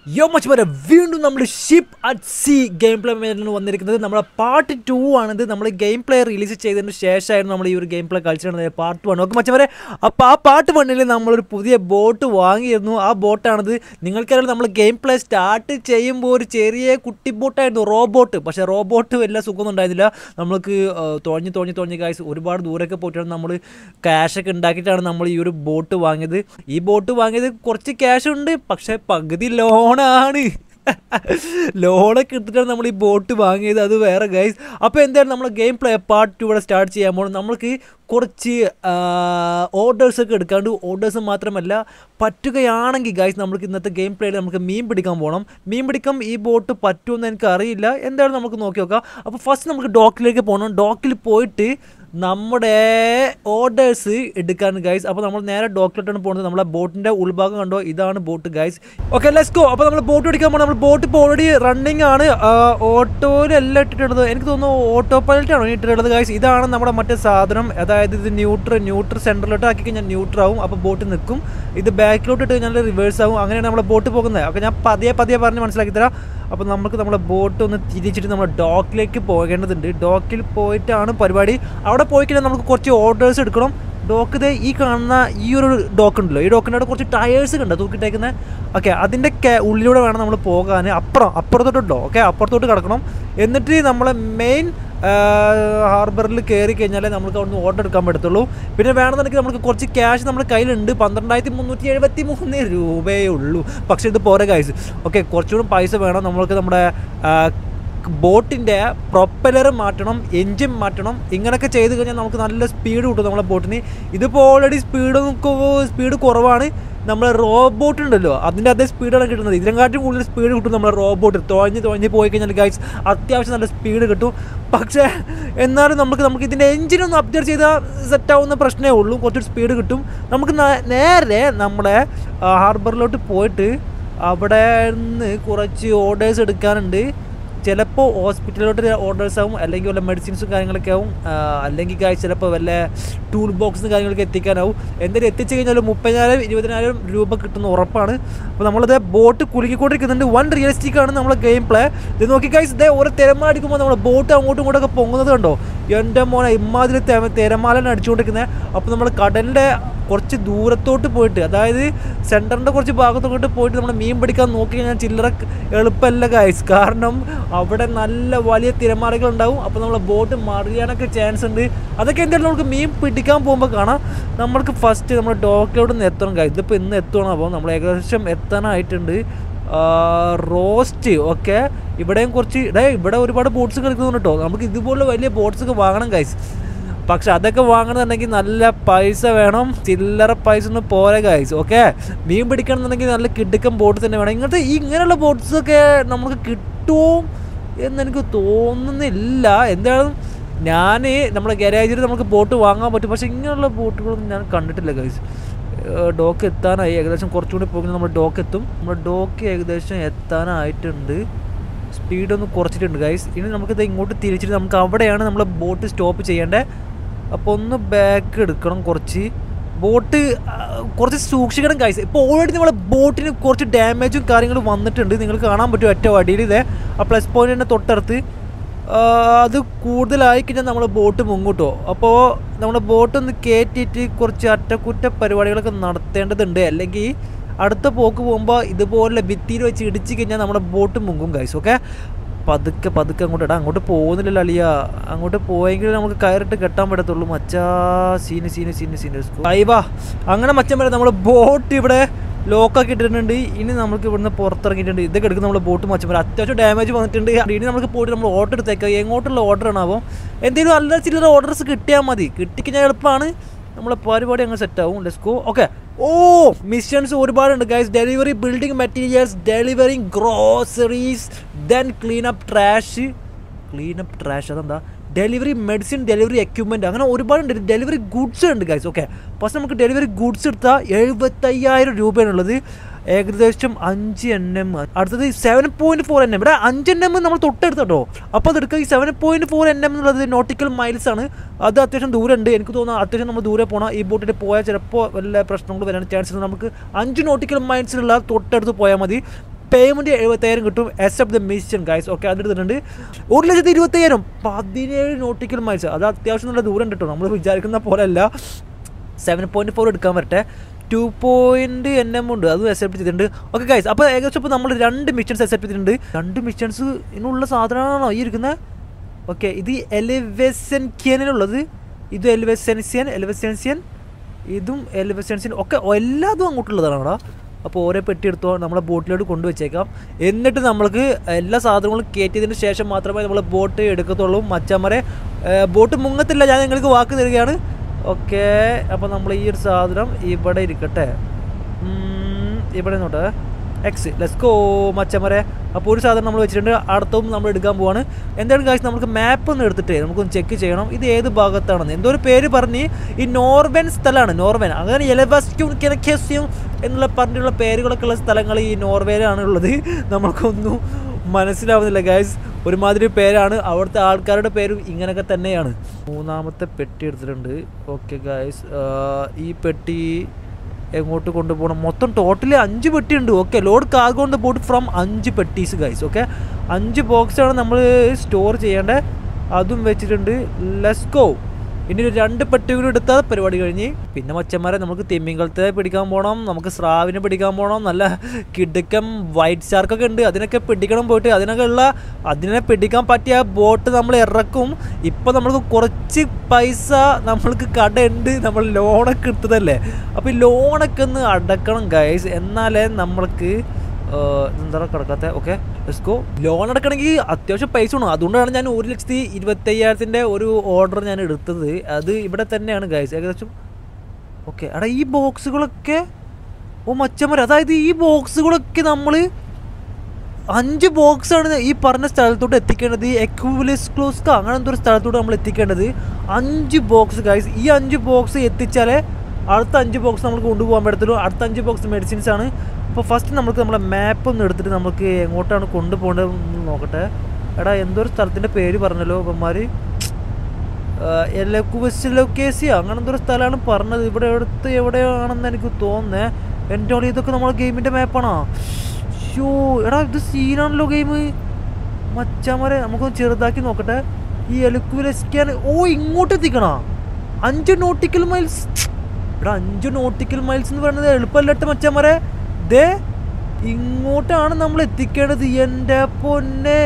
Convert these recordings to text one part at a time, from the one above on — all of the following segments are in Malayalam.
യോ മച്ച് വരെ വീണ്ടും നമ്മൾ ship at sea game play മേലാണ് വന്നിരിക്കുന്നത് നമ്മുടെ പാർട്ട് ടു ആണിത് നമ്മൾ ഗെയിം പ്ലേ റിലീസ് ചെയ്തതിന് ശേഷമായിരുന്നു നമ്മൾ ഈ ഒരു ഗെയിം പ്ലേ കളിച്ചിരുന്നത് പാർട്ട് വൺ ഓക്കെ മച്ചവരെ അപ്പോൾ ആ പാർട്ട് വണ്ണിൽ നമ്മളൊരു പുതിയ ബോട്ട് വാങ്ങിയിരുന്നു ആ ബോട്ടാണിത് നിങ്ങൾക്കറിയാം നമ്മൾ ഗെയിം പ്ലേ സ്റ്റാർട്ട് ചെയ്യുമ്പോൾ ഒരു ചെറിയ കുട്ടി ബോട്ടായിരുന്നു റോബോട്ട് പക്ഷേ റോബോട്ട് വലിയ സുഖമൊന്നും ഉണ്ടായിരുന്നില്ല നമ്മൾക്ക് ആ, തുഴഞ്ഞ് തുഴഞ്ഞ് തുഴഞ്ഞ് കാശ് ഒരുപാട് ദൂരമൊക്കെ പോയിട്ടാണ് നമ്മൾ ക്യാഷൊക്കെ ഉണ്ടാക്കിയിട്ടാണ് നമ്മൾ ഈ ഒരു ബോട്ട് വാങ്ങിയത് ഈ ബോട്ട് വാങ്ങിയത് കുറച്ച് ക്യാഷ് ഉണ്ട് പക്ഷേ പകുതി ലോണാണ് ലോണൊക്കെ എടുത്തിട്ടാണ് നമ്മൾ ഈ ബോട്ട് വാങ്ങിയത് അത് വേറെ ഗൈസ് അപ്പോൾ എന്തായാലും നമ്മൾ ഗെയിം പ്ലേ പാർട്ട് ടു ഇവിടെ സ്റ്റാർട്ട് ചെയ്യുമ്പോൾ നമ്മൾക്ക് കുറച്ച് ഓർഡേഴ്സ് ഒക്കെ എടുക്കാണ്ട് ഓർഡേഴ്സ് മാത്രമല്ല പറ്റുകയാണെങ്കിൽ ഗൈസ് നമുക്ക് ഇന്നത്തെ ഗെയിം പ്ലേയിൽ നമുക്ക് മീൻ പിടിക്കാൻ പോകണം മീൻ പിടിക്കാൻ ഈ ബോട്ട് പറ്റുമെന്ന് എനിക്ക് അറിയില്ല എന്തായാലും നമുക്ക് നോക്കി നോക്കാം അപ്പോൾ ഫസ്റ്റ് നമുക്ക് ഡോക്കിലേക്ക് പോകണം ഡോക്കിൽ പോയിട്ട് നമ്മുടെ ഓർഡേഴ്സ് എടുക്കാൻ ഗൈസ് അപ്പോൾ നമ്മൾ നേരെ ഡോക്കിലോട്ടാണ് പോകുന്നത് നമ്മളെ ബോട്ടിൻ്റെ ഉൾഭാഗം കണ്ടോ ഇതാണ് boat guys okay let's go അപ്പോൾ നമ്മൾ ബോട്ട് പിടിക്കാൻ പോകണം നമ്മൾ ബോട്ട് ഇപ്പോൾ ഓൾറെഡി റണ്ണിങ് ആണ് ഓട്ടോയിലല്ല ഇട്ടിട്ടുള്ളത് എനിക്ക് തോന്നുന്നു ഓട്ടോ പൈലറ്റ് ആണോ ഇട്ടിട്ടുള്ളത് ഗൈസ് ഇതാണ് നമ്മുടെ മറ്റേ സാധനം അതായത് ഇത് ന്യൂട്രൽ ന്യൂട്രൽ സെൻറ്ററിലോട്ട് ആക്കി കഴിഞ്ഞാൽ ന്യൂട്രൽ ആവും അപ്പോൾ ബോട്ട് നിൽക്കും ഇത് ബാക്കിലോട്ട് ഇട്ട് കഴിഞ്ഞാൽ റിവേഴ്സ് ആവും അങ്ങനെയാണ് നമ്മളെ ബോട്ട് പോകുന്നത് അപ്പോൾ ഞാൻ പതിയെ പതിയെ പറഞ്ഞ് മനസ്സിലാക്കി തരാം അപ്പോൾ നമുക്ക് നമ്മുടെ ബോട്ട് ഒന്ന് തിരിച്ചിട്ട് നമ്മൾ ഡോക്കിലേക്ക് പോകേണ്ടതുണ്ട് ഡോക്കിൽ പോയിട്ടാണ് പരിപാടി അവിടെ പോയി കഴിഞ്ഞാൽ നമുക്ക് കുറച്ച് ഓർഡേഴ്സ് എടുക്കണം ഡോക്ക് ഇത് ഈ കാണുന്ന ഈ ഒരു ഡോക്ക് ഉണ്ടല്ലോ ഈ ഡോക്കിൻ്റെ അവിടെ കുറച്ച് ടയേഴ്സ് കണ്ടോ തൂക്കിട്ടേക്കുന്നത് ഓക്കെ അതിൻ്റെ ഉള്ളിലൂടെ വേണം നമ്മൾ പോകാൻ അപ്പുറം അപ്പുറത്തോട്ടുണ്ടോ ഓക്കെ അപ്പുറത്തോട്ട് കിടക്കണം എന്നിട്ട് നമ്മളെ മെയിൻ ഹാർബറിൽ കയറി കഴിഞ്ഞാലേ നമുക്ക് അവിടുന്ന് ഓർഡർ എടുക്കാൻ പറ്റത്തുള്ളൂ പിന്നെ വേണമെന്നുണ്ടെങ്കിൽ നമുക്ക് കുറച്ച് ക്യാഷ് നമ്മുടെ കയ്യിലുണ്ട് പന്ത്രണ്ടായിരത്തി മുന്നൂറ്റി എഴുപത്തി മൂന്ന് രൂപയേ ഉള്ളൂ പക്ഷേ ഇത് പോരെ കാശ് ഓക്കെ കുറച്ചുകൂടി പൈസ വേണം നമ്മൾക്ക് നമ്മുടെ ആ, ബോട്ടിൻ്റെ പ്രൊപ്പലർ മാറ്റണം എൻജിൻ മാറ്റണം ഇങ്ങനെയൊക്കെ ചെയ്ത് കഴിഞ്ഞാൽ നമുക്ക് നല്ല സ്പീഡ് കിട്ടും നമ്മളെ ബോട്ടിന് ഇതിപ്പോൾ ഓൾറെഡി സ്പീഡ് സ്പീഡ് കുറവാണ് നമ്മളെ റോബോട്ട് ഉണ്ടല്ലോ അതിൻ്റെ അതേ സ്പീഡാണ് കിട്ടുന്നത് ഇതിനെക്കാട്ടും കൂടുതൽ സ്പീഡ് കിട്ടും നമ്മളെ റോബോട്ട് തുഴഞ്ഞ് തുഴഞ്ഞ് പോയി കഴിഞ്ഞാൽ ഗൈസ് അത്യാവശ്യം നല്ല സ്പീഡ് കിട്ടും പക്ഷേ എന്നാലും നമുക്ക് നമുക്ക് ഇതിൻ്റെ എഞ്ചിനൊന്ന് അപ്ഡേറ്റ് ചെയ്താൽ സെറ്റ് ആവുന്ന പ്രശ്നമേ ഉള്ളൂ കുറച്ചൊരു സ്പീഡ് കിട്ടും നമുക്ക് നേ- നേരെ നമ്മുടെ ഹാർബറിലോട്ട് പോയിട്ട് അവിടെ നിന്ന് കുറച്ച് ഓർഡേഴ്സ് എടുക്കാനുണ്ട് ചിലപ്പോൾ ഹോസ്പിറ്റലിലോട്ട് ഓർഡേഴ്സ് ആവും അല്ലെങ്കിൽ വല്ല മെഡിസിൻസും കാര്യങ്ങളൊക്കെ ആവും ആ, അല്ലെങ്കിൽ കായ് ചിലപ്പോൾ വല്ല ടൂൾ ബോക്സും കാര്യങ്ങളൊക്കെ എത്തിക്കാനാവും എന്തായാലും എത്തിച്ചു കഴിഞ്ഞാൽ ഒരു മുപ്പതിനായിരം ഇരുപതിനായിരം രൂപ കിട്ടുന്ന ഉറപ്പാണ് അപ്പോൾ നമ്മളത് ബോട്ട് കുലുക്കിക്കൊണ്ടിരിക്കുന്നുണ്ട് വൺ റിയലിസ്റ്റിക് ആണ് നമ്മളെ ഗെയിം പ്ലേ ഇത് നോക്കി കായ്സ് ഇതേ ഓരോ തിരമാല അടിക്കുമ്പോൾ നമ്മുടെ ബോട്ട് അങ്ങോട്ടും ഇങ്ങോട്ടൊക്കെ പൊങ്ങുന്നത് കണ്ടോ എൻ്റെ മോനെ ഇമാതിരി തെ- തിരമാലയാണ് അടിച്ചുകൊണ്ടിരിക്കുന്നത് അപ്പോൾ നമ്മൾ കടലിൻ്റെ കുറച്ച് ദൂരത്തോട്ട് പോയിട്ട് അതായത് സെൻറ്ററിൻ്റെ കുറച്ച് ഭാഗത്തോട്ട് പോയിട്ട് നമ്മൾ മീൻ പിടിക്കാൻ നോക്കി കഴിഞ്ഞാൽ ചില്ലറ എളുപ്പമല്ല ഗൈസ് കാരണം അവിടെ നല്ല വലിയ തിരമാലകൾ ഉണ്ടാവും അപ്പോൾ നമ്മളെ ബോട്ട് മറിയാനൊക്കെ ചാൻസ് ഉണ്ട് അതൊക്കെ എന്തായാലും നമുക്ക് മീൻ പിടിക്കാൻ പോകുമ്പോൾ കാണാം നമ്മൾക്ക് ഫസ്റ്റ് നമ്മൾ ഡോക്കിലോട്ട് നിന്ന് എത്തണം ഗൈസ് ഇതിപ്പോൾ ഇന്ന് എത്തണം അപ്പോൾ നമ്മൾ ഏകദേശം എത്താനായിട്ടുണ്ട് റോസ്റ്റ് ഓക്കെ ഇവിടെയും കുറച്ച് ഇടേ ഇവിടെ ഒരുപാട് ബോട്ട്സ് കളിക്കുന്നുണ്ട് കേട്ടോ നമുക്ക് ഇതുപോലുള്ള വലിയ ബോട്ട്സ് ഒക്കെ വാങ്ങണം ഗൈസ് പക്ഷെ അതൊക്കെ വാങ്ങണമെന്നുണ്ടെങ്കിൽ നല്ല പൈസ വേണം ചില്ലറ പൈസ ഒന്നും പോരെ ഗൈസ് ഓക്കെ മീൻ പിടിക്കണമെന്നുണ്ടെങ്കിൽ നല്ല കിടുക്കൻ ബോട്ട് തന്നെ വേണം ഇങ്ങനത്തെ ഈ ഇങ്ങനെയുള്ള ബോട്ട്സൊക്കെ നമുക്ക് കിട്ടുമോ എന്നെനിക്ക് തോന്നുന്നില്ല എന്തായാലും ഞാൻ നമ്മുടെ ഗരാജിൽ നമുക്ക് ബോട്ട് വാങ്ങാൻ പറ്റും പക്ഷേ ഇങ്ങനെയുള്ള ബോട്ടുകളൊന്നും ഞാൻ കണ്ടിട്ടില്ല ഗൈസ് ഡോക്ക് എത്താനായി ഏകദേശം കുറച്ചുകൂടി പോകുന്നത് നമ്മൾ ഡോക്ക് എത്തും നമ്മുടെ ഡോക്ക് ഏകദേശം എത്താനായിട്ടുണ്ട് സ്പീഡ് ഒന്ന് കുറച്ചിട്ടുണ്ട് ഗൈസ് ഇനി നമുക്കിത് ഇങ്ങോട്ട് തിരിച്ചിട്ട് നമുക്ക് അവിടെയാണ് നമ്മൾ ബോട്ട് സ്റ്റോപ്പ് ചെയ്യേണ്ടത് അപ്പോൾ ഒന്ന് ബാക്ക് എടുക്കണം കുറച്ച് ബോട്ട് ആ, കുറച്ച് സൂക്ഷിക്കണം ഗൈസ് ഇപ്പോൾ ഓൾറെഡി നമ്മളെ ബോട്ടിന് കുറച്ച് ഡാമേജും കാര്യങ്ങളും വന്നിട്ടുണ്ട് നിങ്ങൾക്ക് കാണാൻ പറ്റും ഏറ്റവും അടിയിൽ ഇതേ ആ പ്ലസ് പോയിൻറ്റിൻ്റെ തൊട്ടടുത്ത് ആ, അത് കൂടുതലായി കഴിഞ്ഞാൽ നമ്മളെ ബോട്ട് മുങ്ങൂട്ടോ അപ്പോൾ നമ്മുടെ ബോട്ട് ഒന്ന് കയറ്റിയിട്ട് കുറച്ച് അറ്റകുറ്റ പരിപാടികളൊക്കെ നടത്തേണ്ടതുണ്ട് അല്ലെങ്കിൽ അടുത്ത പോക്ക് പോകുമ്പോൾ ഇതുപോലെ ഭിത്തിയിൽ വെച്ച് ഇടിച്ച് കഴിഞ്ഞാൽ നമ്മുടെ ബോട്ട് മുങ്ങും ഗൈസ് ഓക്കെ പതുക്കെ പതുക്കെ അങ്ങോട്ട് ഇടാം അങ്ങോട്ട് പോകുന്നില്ലല്ലോ അളിയ അങ്ങോട്ട് പോയെങ്കിൽ നമുക്ക് കയറിട്ട് കെട്ടാൻ പറ്റത്തുള്ളൂ മച്ചാ സീന് സീന് സീന് സീന് അയ്യവാ അങ്ങനെ മച്ചൻ വരെ നമ്മുടെ ബോട്ട് ഇവിടെ ലോക്കാക്കി ഇട്ടിട്ടുണ്ട് ഇനി നമുക്ക് ഇവിടുന്ന് പുറത്തിറങ്ങിയിട്ടുണ്ട് ഇതൊക്കെ എടുക്കുന്ന നമ്മുടെ ബോട്ട് മച്ചൻ വരെ അത്യാവശ്യം ഡാമേജ് വന്നിട്ടുണ്ട് ഇനി നമുക്ക് പോയിട്ട് നമ്മൾ ഓർഡർ എടുത്തേക്കാം എങ്ങോട്ടുള്ള ഓർഡർ ആണാവോ എന്തെങ്കിലും അല്ല ചില്ലറ ഓർഡേഴ്സ് കിട്ടിയാൽ മതി കിട്ടിക്കഴിഞ്ഞാൽ എളുപ്പമാണ് നമ്മളെ പരിപാടി അങ്ങ് സെറ്റ് ആവും let's go okay oh missions ഒരുപാടുണ്ട് guys delivery building materials delivering groceries then clean up trash clean up trash അതെന്താ ഡെലിവറി മെഡിസിൻ ഡെലിവറി എക്യുപ്മെൻറ്റ് അങ്ങനെ ഒരുപാടുണ്ട് ഡെലിവറി ഗുഡ്സ് ഉണ്ട് ഗൈസ് ഓക്കെ ഫസ്റ്റ് നമുക്ക് ഡെലിവറി ഗുഡ്സ് എടുത്താൽ എഴുപത്തയ്യായിരം രൂപയാണുള്ളത് ഏകദേശം അഞ്ച് എൻ എം അടുത്തത് seven point four N M ഇവിടെ അഞ്ച് എൻ എം നമ്മൾ തൊട്ടെടുത്ത് കേട്ടോ അപ്പോൾ അതെടുക്കുക ഈ seven point four N M എന്നുള്ളത് നോട്ടിക്കൽ മൈൽസ് ആണ് അത് അത്യാവശ്യം ദൂരമുണ്ട് എനിക്ക് തോന്നുന്നു അത്യാവശ്യം നമ്മൾ ദൂരെ പോകണം ഈ ബോട്ടിൽ പോയാൽ ചിലപ്പോൾ വല്ല പ്രശ്നങ്ങൾ വരാൻ ചാൻസ് ഉണ്ട് നമുക്ക് അഞ്ച് നോട്ടിക്കൽ മൈൽസിലുള്ള തൊട്ടടുത്ത് പോയാൽ മതി പേയ്മെൻറ്റ് എഴുപത്തയ്യായിരം കിട്ടും except the mission guys okay അതെടുത്തിട്ടുണ്ട് ഒരു ലക്ഷത്തി ഇരുപത്തയ്യായിരം പതിനേഴ് നോട്ടിക്കൽ മൈൽസ് അത് അത്യാവശ്യം നല്ല ദൂരം കിട്ടും നമ്മൾ വിചാരിക്കുന്ന പോലെ അല്ല സെവൻ പോയിൻറ്റ് ഫോർ എടുക്കാൻ പറ്റേ ടു പോയിൻറ്റ് എൻ എം ഉണ്ട് അതും അക്സെപ്റ്റ് ചെയ്തിട്ടുണ്ട് ഓക്കെ ഗൈസ് അപ്പോൾ ഏകദേശം ഇപ്പോൾ നമ്മൾ രണ്ട് മിഷൻസ് അക്സെപ്റ്റ് ചെയ്തിട്ടുണ്ട് രണ്ട് മിഷൻസ് ഇതിനുള്ള സാധനമാണോ ഈ ഇരിക്കുന്നത് ഓക്കെ ഇത് എലിവെസൻക്യനിലുള്ളത് ഇത് എലിവെസെൻസിയൻ എലിവെസെൻസിയൻ ഇതും എലിവെസെൻസിയൻ ഒക്കെ എല്ലാതും അങ്ങോട്ടുള്ളതാണ് അവിടെ അപ്പോൾ ഓരോ പെട്ടി എടുത്തോ നമ്മളെ ബോട്ടിലോട്ട് കൊണ്ടുവച്ചേക്കാം എന്നിട്ട് നമ്മൾക്ക് എല്ലാ സാധനങ്ങളും കയറ്റിയതിന് ശേഷം മാത്രമേ നമ്മൾ ബോട്ട് എടുക്കത്തുള്ളൂ മച്ചമ്മരെ ബോട്ട് മുങ്ങത്തില്ല ഞാൻ നിങ്ങൾക്ക് വാക്ക് തരികയാണ് ഓക്കെ അപ്പോൾ നമ്മൾ ഈ ഒരു സാധനം ഇവിടെ ഇരിക്കട്ടെ ഉം, ഇവിടെ നോട്ടെ എക്സ് ലെസ് ഗോ മച്ചമരെ അപ്പോൾ ഒരു സാധനം നമ്മൾ വെച്ചിട്ടുണ്ട് അടുത്തതും നമ്മൾ എടുക്കാൻ പോവാണ് എന്താണ് കാശ് നമുക്ക് മാപ്പ് ഒന്ന് എടുത്തിട്ട് നമുക്കൊന്ന് ചെക്ക് ചെയ്യണം ഇത് ഏത് ഭാഗത്താണെന്ന് എന്തോ ഒരു പേര് പറഞ്ഞ് ഈ നോർവൻ സ്ഥലമാണ് നോർവൻ അങ്ങനെ എലബസ്ക്യൂം കിനക്കേസ്യും എന്നുള്ള പറഞ്ഞിട്ടുള്ള പേരുകളൊക്കെ ഉള്ള സ്ഥലങ്ങൾ ഈ നോർവേയിലാണ് ഉള്ളത് നമുക്കൊന്നും മനസ്സിലാവുന്നില്ല ഗൈസ് ഒരുമാതിരി പേരാണ് അവിടുത്തെ ആൾക്കാരുടെ പേരും ഇങ്ങനെയൊക്കെ തന്നെയാണ് മൂന്നാമത്തെ പെട്ടി എടുത്തിട്ടുണ്ട് ഓക്കെ ഗൈസ് ഈ പെട്ടി എങ്ങോട്ട് കൊണ്ടുപോകണം മൊത്തം ടോട്ടലി അഞ്ച് പെട്ടി ഉണ്ട് okay load cargo on the boat from അഞ്ച് പെട്ടീസ് ഗൈസ് ഓക്കെ അഞ്ച് ബോക്സാണ് നമ്മൾ സ്റ്റോർ ചെയ്യേണ്ടത് അതും വെച്ചിട്ടുണ്ട് ലെസ് ഗോ ഇനി ഒരു രണ്ട് പെട്ടി കൂടി എടുത്താൽ പരിപാടി കഴിഞ്ഞ് പിന്നെ മച്ചന്മാരെ നമുക്ക് തിമ്മിങ്കലത്തെ പിടിക്കാൻ പോകണം നമുക്ക് സ്രാവിനെ പിടിക്കാൻ പോകണം നല്ല കിടുക്കം വൈറ്റ് ഷാർക്കൊക്കെ ഉണ്ട് അതിനൊക്കെ പിടിക്കണം പോയിട്ട് അതിനൊക്കെ ഉള്ള അതിനെ പിടിക്കാൻ പറ്റിയ ബോട്ട് നമ്മൾ ഇറക്കും ഇപ്പോൾ നമ്മൾക്ക് കുറച്ച് പൈസ നമ്മൾക്ക് കടയുണ്ട് നമ്മൾ ലോണൊക്കെ എടുത്തതല്ലേ അപ്പോൾ ഈ ലോണൊക്കെ ഒന്ന് അടക്കണം ഗൈസ് എന്നാലേ നമ്മൾക്ക് എന്താ കിടക്കാത്ത ഓക്കെ ലെസ്കോ ലോൺ അടക്കണമെങ്കിൽ അത്യാവശ്യം പൈസ വേണം അതുകൊണ്ടാണ് ഞാൻ ഒരു ലക്ഷത്തി ഇരുപത്തയ്യായിരത്തിൻ്റെ ഒരു ഓർഡർ ഞാൻ എടുത്തത് അത് ഇവിടെ തന്നെയാണ് ഗൈസ് ഏകദേശം ഓക്കെ എടാ ഈ ബോക്സുകളൊക്കെ ഓ മച്ചമര അതായത് ഈ ബോക്സുകളൊക്കെ നമ്മൾ അഞ്ച് ബോക്സാണ് ഈ പറഞ്ഞ സ്ഥലത്തോട്ട് എത്തിക്കേണ്ടത് എക്വിലിസ് ക്ലോസ്ക അങ്ങനെ എന്തോ ഒരു സ്ഥലത്തോട്ട് നമ്മൾ എത്തിക്കേണ്ടത് അഞ്ച് ബോക്സ് ഗൈസ് ഈ അഞ്ച് ബോക്സ് എത്തിച്ചാലേ അടുത്ത അഞ്ച് ബോക്സ് നമുക്ക് കൊണ്ടുപോകാൻ പറ്റത്തുള്ളൂ അടുത്ത അഞ്ച് ബോക്സ് മെഡിസിൻസ് ആണ് അപ്പോൾ ഫസ്റ്റ് നമുക്ക് നമ്മളെ മാപ്പ് ഒന്ന് എടുത്തിട്ട് നമുക്ക് എങ്ങോട്ടാണ് കൊണ്ടുപോകേണ്ടത് നോക്കട്ടെ എടാ എന്തോ ഒരു സ്ഥലത്തിൻ്റെ പേര് പറഞ്ഞല്ലോ ഇവന്മാർ എലക്കുവസിലൊക്കേസിയ അങ്ങനെ എന്തോ ഒരു സ്ഥലമാണ് പറഞ്ഞത് ഇവിടെ എടുത്ത് എവിടെയാണെന്ന് എനിക്ക് തോന്നുന്നത് എൻ്റെ ഉള്ളിൽ ഇതൊക്കെ നമ്മളെ ഗെയിമിൻ്റെ മാപ്പാണോ ഷോ എടാ ഇത് സീനാണല്ലോ ഗെയിം മച്ചാമാരെ നമുക്കൊന്ന് ചെറുതാക്കി നോക്കട്ടെ ഈ എലുക്കുവിലെസ്കാൻ ഓ ഇങ്ങോട്ട് എത്തിക്കണോ അഞ്ച് നോട്ടിക്കൽ മൈൽസ് എടാ അഞ്ച് നോട്ടിക്കൽ മൈൽസ് എന്ന് പറയുന്നത് എളുപ്പമല്ലട്ടെ മച്ചാമാരെ ദേ ഇങ്ങോട്ടാണ് നമ്മൾ എത്തിക്കേണ്ടത് എൻ്റെ പൊന്നെ